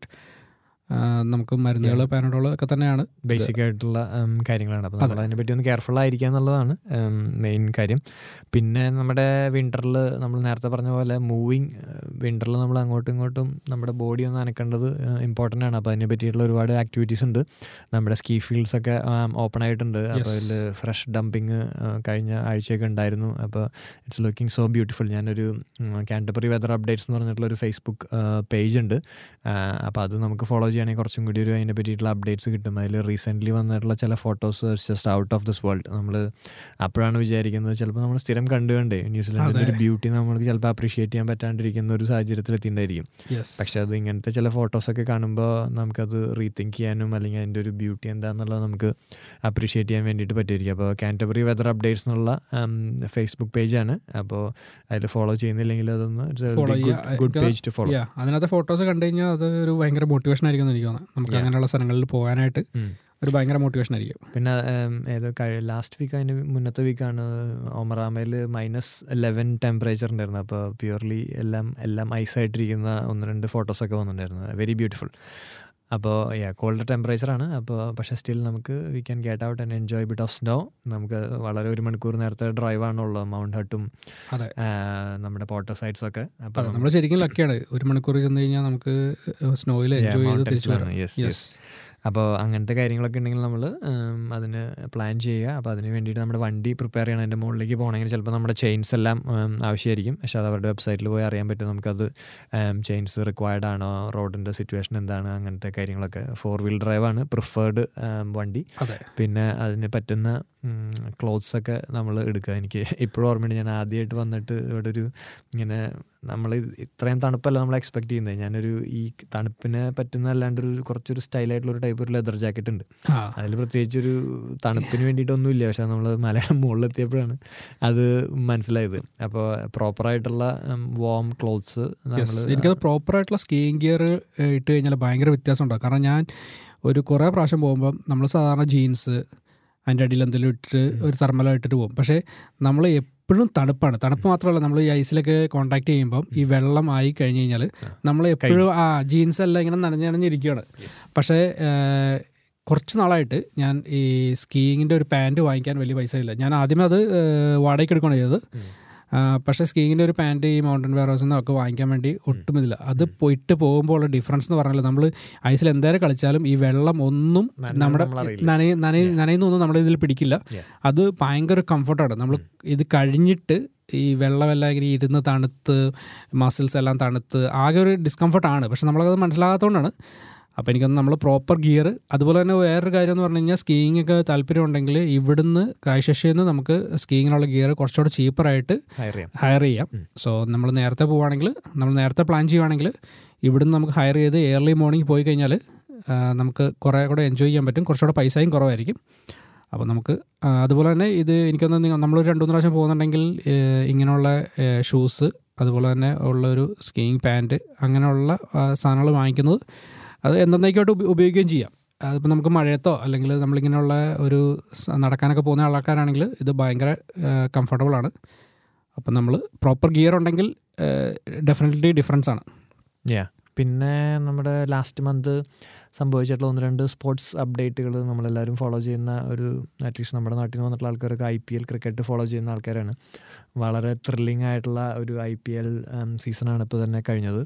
നമുക്ക് മരുന്നുകൾ പാനഡോൾ ഒക്കെ തന്നെയാണ് ബേസിക് ആയിട്ടുള്ള ഉം, കാര്യങ്ങളാണ് അപ്പോൾ അതെ. നമ്മൾ അതിനെപ്പറ്റി ഒന്ന് കെയർഫുൾ ആയിരിക്കുക എന്നുള്ളതാണ് മെയിൻ കാര്യം പിന്നെ നമ്മുടെ വിൻ്ററിൽ നമ്മൾ നേരത്തെ പറഞ്ഞ പോലെ മൂവിങ് വിൻ്ററിൽ നമ്മൾ അങ്ങോട്ടും ഇങ്ങോട്ടും നമ്മുടെ ബോഡി ഒന്ന് അനക്കേണ്ടത് ഇമ്പോർട്ടൻ്റ് ആണ് അപ്പോൾ അതിനെ പറ്റിയിട്ടുള്ള ഒരുപാട് ആക്ടിവിറ്റീസ് ഉണ്ട് നമ്മുടെ സ്കീ ഫീൽഡ്സ് ഒക്കെ ഓപ്പൺ ആയിട്ടുണ്ട് അപ്പോൾ Yes. അതിൽ ഫ്രഷ് ഡംപിങ് കഴിഞ്ഞ ആഴ്ചയൊക്കെ ഉണ്ടായിരുന്നു അപ്പോൾ ഇറ്റ്സ് ലുക്കിംഗ് സോ ബ്യൂട്ടിഫുൾ ഞാനൊരു കാൻറ്റപ്പറി വെതർ അപ്ഡേറ്റ്സ് എന്ന് പറഞ്ഞിട്ടുള്ള ഒരു ഫേസ്ബുക്ക് പേജ് ഉണ്ട് അപ്പോൾ അത് നമുക്ക് ഫോളോ ചെയ്യുകയാണെങ്കിൽ കുറച്ചും കൂടി ഒരു അതിനെ പറ്റിയിട്ടുള്ള അപ്ഡേറ്റ്സ് കിട്ടും അതിൽ റീസെൻ്റ്ലി വന്നിട്ടുള്ള ചില photos just out of this world നമ്മൾ അപ്പോഴാണ് വിചാരിക്കുന്നത് ചിലപ്പോൾ നമ്മൾ സ്ഥിരം കണ്ടു കണ്ടേ ന്യൂസിലാൻഡിൻ്റെ ഒരു അതെ. ബ്യൂട്ടി നമ്മൾക്ക് ചിലപ്പോൾ അപ്രീഷിയേറ്റ് ചെയ്യാൻ പറ്റാണ്ടിരിക്കുന്ന ഒരു സാഹചര്യത്തിൽ എത്തിയിട്ടുണ്ടായിരിക്കും യെസ് പക്ഷെ അത് ഇങ്ങനത്തെ ചില ഫോട്ടോസൊക്കെ കാണുമ്പോൾ നമുക്കത് റീതിങ്ക് ചെയ്യാനും അല്ലെങ്കിൽ അതിൻ്റെ ഒരു ബ്യൂട്ടി എന്താണെന്നുള്ളത് നമുക്ക് അപ്രീഷിയേറ്റ് ചെയ്യാൻ വേണ്ടിയിട്ട് പറ്റുമായിരിക്കും അപ്പോൾ കാൻറ്റബറി വെതർ അപ്ഡേറ്റ്സ് എന്നുള്ള ഫേസ്ബുക്ക് പേജാണ് അപ്പോൾ അതിൽ ഫോളോ ചെയ്യുന്നില്ലെങ്കിൽ അതൊന്ന് Follow ഗുഡ് ചെയ്യുക. Good page to follow Yeah, അതിനകത്തെ ഫോട്ടോസ് കണ്ടു കഴിഞ്ഞാൽ അത് ഒരു ഭയങ്കര മോട്ടിവേഷൻ ആയിരിക്കും എന്ന് എനിക്ക് തോന്നുന്നത് നമുക്ക് Yeah. അങ്ങനെയുള്ള സ്ഥലങ്ങളിൽ പോകാനായിട്ട് ഉം. ഒരു ഭയങ്കര മോട്ടിവേഷൻ ആയിരിക്കും പിന്നെ ഉം, ഏതോ ലാസ്റ്റ് വീക്ക് അതിന് മുന്നത്തെ വീക്കാണ് ഒമറാമയിൽ മൈനസ് ലെവൻ ടെമ്പറേച്ചർ ഉണ്ടായിരുന്നു അപ്പോൾ പ്യുവർലി എല്ലാം എല്ലാം ഐസായിട്ടിരിക്കുന്ന ഒന്ന് രണ്ട് ഫോട്ടോസൊക്കെ വന്നിട്ടുണ്ടായിരുന്നു വെരി ബ്യൂട്ടിഫുൾ അപ്പോൾ യാ കോൾഡ് ടെമ്പറേച്ചറാണ് അപ്പോൾ പക്ഷേ സ്റ്റിൽ നമുക്ക് we can get out and enjoy bit of snow നമുക്ക് വളരെ ഒരു മണിക്കൂർ നേരത്തെ ഡ്രൈവ് ആണുള്ളത് മൗണ്ട് ഹട്ടും അതെ ആ, നമ്മുടെ പോട്ടർ സൈറ്റ്സ് ഒക്കെ അപ്പോൾ അതെ നമ്മൾ ശരിക്കും ലക്കിയാണ് ഒരു മണിക്കൂർ ചെന്ന് കഴിഞ്ഞാൽ നമുക്ക് സ്നോയിൽ എൻജോയ് ചെയ്ത് തിരിച്ചു വരാം യെസ് യെസ് അപ്പോൾ അങ്ങനത്തെ കാര്യങ്ങളൊക്കെ ഉണ്ടെങ്കിൽ നമ്മൾ അതിന് പ്ലാൻ ചെയ്യുക അപ്പോൾ അതിന് വേണ്ടിയിട്ട് നമ്മുടെ വണ്ടി പ്രിപ്പയർ ചെയ്യണം അതിൻ്റെ മുകളിലേക്ക് പോകണമെങ്കിൽ ചിലപ്പോൾ നമ്മുടെ ചെയിൻസ് എല്ലാം ഉം, ആവശ്യമായിരിക്കും പക്ഷേ അത് അവരുടെ വെബ്സൈറ്റിൽ പോയി അറിയാൻ പറ്റും നമുക്കത് ചെയിൻസ് റിക്വയർഡ് ആണോ റോഡിൻ്റെ സിറ്റുവേഷൻ എന്താണ് അങ്ങനത്തെ കാര്യങ്ങളൊക്കെ ഫോർ വീൽ ഡ്രൈവാണ് പ്രിഫേർഡ് വണ്ടി അതെ പിന്നെ അതിന് പറ്റുന്ന ക്ലോത്ത്സ് ഒക്കെ നമ്മൾ എടുക്കുക എനിക്ക് ഇപ്പോഴും ഓർമ്മയുണ്ട് ഞാൻ ആദ്യമായിട്ട് വന്നിട്ട് ഇവിടെ ഒരു ഇങ്ങനെ നമ്മൾ ഇത്രയും തണുപ്പല്ല നമ്മൾ എക്സ്പെക്ട് ചെയ്യുന്നത് ഞാനൊരു ഈ തണുപ്പിനെ പറ്റുന്ന അല്ലാണ്ട് ഒരു കുറച്ചൊരു സ്റ്റൈലായിട്ടുള്ള ഒരു ടൈപ്പ് ഒരു ലെതർ ജാക്കറ്റ് ഉണ്ട് ആ അതിൽ പ്രത്യേകിച്ച് ഒരു തണുപ്പിന് വേണ്ടിയിട്ടൊന്നുമില്ല പക്ഷെ നമ്മൾ മലയാളം മുകളിലെത്തിയപ്പോഴാണ് അത് മനസ്സിലായത് അപ്പോൾ പ്രോപ്പറായിട്ടുള്ള വാം ക്ലോത്ത്സ് യെസ് നമ്മൾ എനിക്കത് പ്രോപ്പറായിട്ടുള്ള സ്കീയിങ് ഗിയർ ഇട്ട് കഴിഞ്ഞാൽ ഭയങ്കര വ്യത്യാസം ഉണ്ടാവും കാരണം ഞാൻ ഒരു കുറേ പ്രാവശ്യം പോകുമ്പം നമ്മൾ സാധാരണ ജീൻസ് അതിൻ്റെ അടിയിൽ എന്തെങ്കിലും ഇട്ടിട്ട് ഒരു തെർമലോ ഇട്ടിട്ട് പോകും പക്ഷേ നമ്മൾ എപ്പോഴും തണുപ്പാണ് തണുപ്പ് മാത്രമല്ല നമ്മൾ ഈ ഐസിലൊക്കെ കോൺടാക്ട് ചെയ്യുമ്പം ഈ വെള്ളം ആയി കഴിഞ്ഞ് കഴിഞ്ഞാൽ നമ്മൾ എപ്പോഴും ആ ജീൻസ് എല്ലാം ഇങ്ങനെ നനഞ്ഞണിഞ്ഞിരിക്കുകയാണ് പക്ഷേ ഏഹ്, കുറച്ച് നാളായിട്ട് ഞാൻ ഈ സ്കീയിങ്ങിൻ്റെ ഒരു പാൻറ് വാങ്ങിക്കാൻ വലിയ പൈസ ഇല്ല ഞാൻ ആദ്യമേ അത് ഏഹ്, വാടകയ്ക്ക് എടുക്കുകയാണ് ചെയ്തത് ആ, പക്ഷേ സ്കീയിങ്ങിൻ്റെ ഒരു പാൻറ് ഈ മൗണ്ടൻ വെയർഹൗസിൽ നിന്നൊക്കെ വാങ്ങിക്കാൻ വേണ്ടി ഒട്ടും ഇതില്ല അത് പോയിട്ട് പോകുമ്പോൾ ഉള്ള ഡിഫറൻസ് എന്ന് പറഞ്ഞാൽ നമ്മൾ ഐസിൽ എന്തായാലും കളിച്ചാലും ഈ വെള്ളം ഒന്നും നനഞ്ഞത് നമ്മുടെ നമ്മളറിയില്ല. നനയ നനയ നനയുന്നൊന്നും നമ്മുടെ ഇതിൽ പിടിക്കില്ല Yeah. അത് ഭയങ്കര കംഫർട്ടാണ് നമ്മൾ ഇത് കഴിഞ്ഞിട്ട് ഈ വെള്ളമെല്ലാം ഇങ്ങനെ ഇരുന്ന് തണുത്ത് മസിൽസ് എല്ലാം തണുത്ത് ആകെ ഒരു ഡിസ്കംഫർട്ടാണ് പക്ഷെ നമ്മളത് മനസ്സിലാകാത്തതുകൊണ്ടാണ് അപ്പോൾ എനിക്കൊന്ന് നമ്മൾ പ്രോപ്പർ ഗിയർ അതുപോലെ തന്നെ വേറൊരു കാര്യം എന്ന് പറഞ്ഞു കഴിഞ്ഞാൽ സ്കീയിങ് ഒക്കെ താല്പര്യം ഉണ്ടെങ്കിൽ ഇവിടുന്ന് ക്രൈശശിയിൽ നിന്ന് നമുക്ക് സ്കീയിങ്ങിനുള്ള ഗിയർ കുറച്ചുകൂടെ ചീപ്പറായിട്ട് ഹയർ ചെയ്യാം ഹയർ ചെയ്യാം സോ നമ്മൾ നേരത്തെ പോവുകയാണെങ്കിൽ നമ്മൾ നേരത്തെ പ്ലാൻ ചെയ്യുവാണെങ്കിൽ ഇവിടുന്ന് നമുക്ക് ഹയർ ചെയ്ത് ഏർലി മോർണിംഗ് പോയി കഴിഞ്ഞാൽ നമുക്ക് കുറേ കൂടെ എൻജോയ് ചെയ്യാൻ പറ്റും കുറച്ചുകൂടെ പൈസയും കുറവായിരിക്കും അപ്പോൾ നമുക്ക് ആ, അതുപോലെ തന്നെ ഇത് എനിക്കൊന്ന് നിങ്ങൾ നമ്മൾ രണ്ട് മൂന്ന് പ്രാവശ്യം പോകുന്നുണ്ടെങ്കിൽ ഏഹ്, ഇങ്ങനെയുള്ള ഷൂസ് അതുപോലെ തന്നെ ഉള്ള ഒരു സ്കീയിങ് പാൻറ്റ് അങ്ങനെയുള്ള സാധനങ്ങൾ വാങ്ങിക്കുന്നത് അത് എന്നേക്കായിട്ട് ഉപയോഗിക്കുകയും ചെയ്യാം അതിപ്പോൾ നമുക്ക് മഴയത്തോ അല്ലെങ്കിൽ നമ്മളിങ്ങനെയുള്ള ഒരു സ- നടക്കാനൊക്കെ പോകുന്ന ആൾക്കാരാണെങ്കിൽ ഇത് ഭയങ്കര കംഫർട്ടബിളാണ് അപ്പം നമ്മൾ പ്രോപ്പർ ഗിയർ ഉണ്ടെങ്കിൽ ഡെഫിനറ്റ്ലി ഡിഫറൻസ് ആണ് യാ പിന്നെ നമ്മുടെ ലാസ്റ്റ് മന്ത് സംഭവിച്ചിട്ടുള്ള ഒന്ന് രണ്ട് സ്പോർട്സ് അപ്ഡേറ്റുകൾ നമ്മളെല്ലാവരും ഫോളോ ചെയ്യുന്ന ഒരു അറ്റ്ലീസ്റ്റ് നമ്മുടെ നാട്ടിൽ നിന്ന് വന്നിട്ടുള്ള ആൾക്കാരൊക്കെ I P L cricket follow ചെയ്യുന്ന ആൾക്കാരാണ് വളരെ ത്രില്ലിംഗ് ആയിട്ടുള്ള ഒരു ഐ പി എൽ സീസണാണ് ഇപ്പോൾ തന്നെ കഴിഞ്ഞത്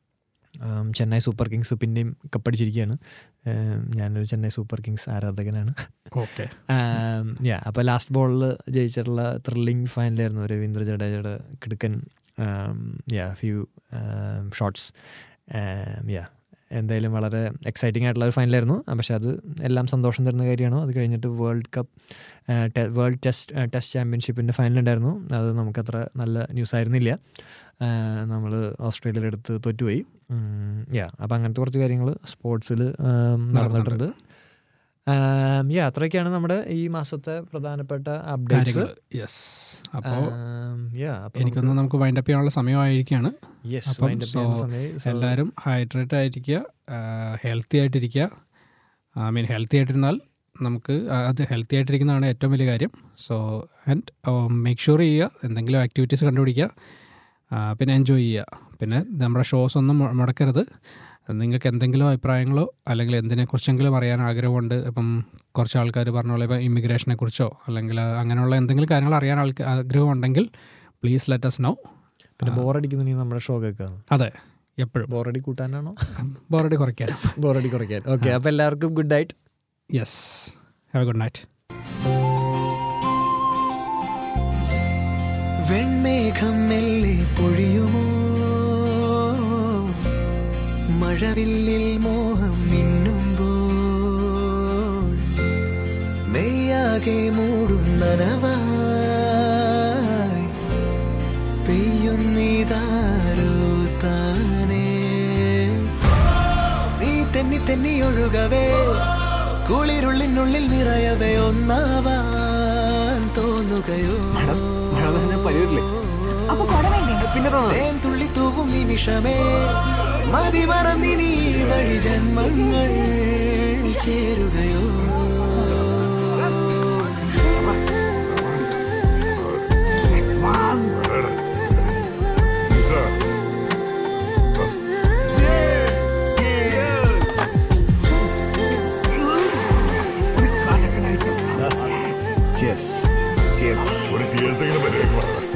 ഉം, ചെന്നൈ സൂപ്പർ കിങ്സ് പിന്നെയും കപ്പടിച്ചിരിക്കുകയാണ് ഉം, ഞാനൊരു ചെന്നൈ സൂപ്പർ കിങ്സ് ആരാധകനാണ് ഓക്കെ യാ അപ്പോൾ ലാസ്റ്റ് ബോളിൽ ജയിച്ചിട്ടുള്ള ത്രില്ലിംഗ് ഫൈനലായിരുന്നു രവീന്ദ്ര ജഡേജയുടെ കിടുക്കൻ യാ ഫ്യൂ ഷോട്ട്സ് യാ എന്തായാലും വളരെ എക്സൈറ്റിംഗ് ആയിട്ടുള്ള ഒരു ഫൈനലായിരുന്നു പക്ഷെ അത് എല്ലാം സന്തോഷം തരുന്ന കാര്യമാണ് അത് കഴിഞ്ഞിട്ട് world cup world test test ചാമ്പ്യൻഷിപ്പിൻ്റെ ഫൈനൽ ഉണ്ടായിരുന്നു അത് നമുക്കത്ര നല്ല ന്യൂസ് ആയിരുന്നില്ല നമ്മൾ ഓസ്ട്രേലിയയുടെ അടുത്ത് തോറ്റുപോയി യാ അപ്പം അങ്ങനത്തെ കുറച്ച് കാര്യങ്ങൾ സ്പോർട്സിൽ നടന്നിട്ടുണ്ട് യാ അത്രയൊക്കെയാണ് നമ്മുടെ ഈ മാസത്തെ പ്രധാനപ്പെട്ട അപ്ഡേറ്റ്സ് കാര്യങ്ങൾ യെസ് അപ്പോൾ യാ എനിക്കൊന്ന് നമുക്ക് വൈൻഡ് അപ്പ് ചെയ്യാനുള്ള സമയമായിരിക്കുകയാണ് യെസ് അപ്പം so എല്ലാവരും ഹൈഡ്രേറ്റ് ആയിരിക്കുക ഹെൽത്തി ആയിട്ടിരിക്കുക ഐ മീൻ ഹെൽത്തി ആയിട്ടിരുന്നാൽ നമുക്ക് ആ, അത് ഹെൽത്തി ആയിട്ടിരിക്കുന്നതാണ് ഏറ്റവും വലിയ കാര്യം സോ ആൻഡ് മേക്ക് ഷുവർ ചെയ്യുക എന്തെങ്കിലും ആക്ടിവിറ്റീസ് കണ്ടുപിടിക്കുക ആ, പിന്നെ എൻജോയ് ചെയ്യുക പിന്നെ നമ്മുടെ ഷോസ് ഒന്നും മു- മുടക്കരുത് നിങ്ങൾക്ക് എന്തെങ്കിലും അഭിപ്രായങ്ങളോ അല്ലെങ്കിൽ എന്തിനെക്കുറിച്ചെങ്കിലും അറിയാൻ ആഗ്രഹമുണ്ട് ഇപ്പം കുറച്ച് ആൾക്കാർ പറഞ്ഞ പോലെ ഇപ്പം ഇമിഗ്രേഷനെ കുറിച്ചോ അല്ലെങ്കിൽ അങ്ങനെയുള്ള എന്തെങ്കിലും കാര്യങ്ങൾ അറിയാൻ ആൾക്ക് ആഗ്രഹമുണ്ടെങ്കിൽ പ്ലീസ് ലെറ്റ് അസ് നോ പിന്നെ ബോറടിക്കുന്നുണ്ടെങ്കിൽ നമ്മുടെ ഷോ കേൾക്കാം അതെ എപ്പോഴും ബോറടി കൂട്ടാനാണോ ബോറടി കുറയ്ക്കാൻ ബോറടി കുറയ്ക്കാൻ ഓക്കെ അപ്പോൾ എല്ലാവർക്കും good night yes have a good night വെൺമേഘം മെല്ലെ പൊഴിയുമോ മഴവില്ലിൽ മോഹം മിന്നുമ്പോൾ നെയ്യാകെ മൂടും നനവായി പെയ്യുന്നിതാരോ താനേ നീ തെന്നി തെന്നി ഒഴുകവേ കുളിരുള്ളിനുള്ളിൽ നിറയവേ ഒന്നാവാൻ തോന്നുകയോ തേൻ തുള്ളി തൂവും നിമിഷമേ മതി മറന്നിനി വഴി ജന്മങ്ങൾ ചേരുകയോ Cheers. Cheers. ഒരു cheers എങ്ങനെ പരിപാടി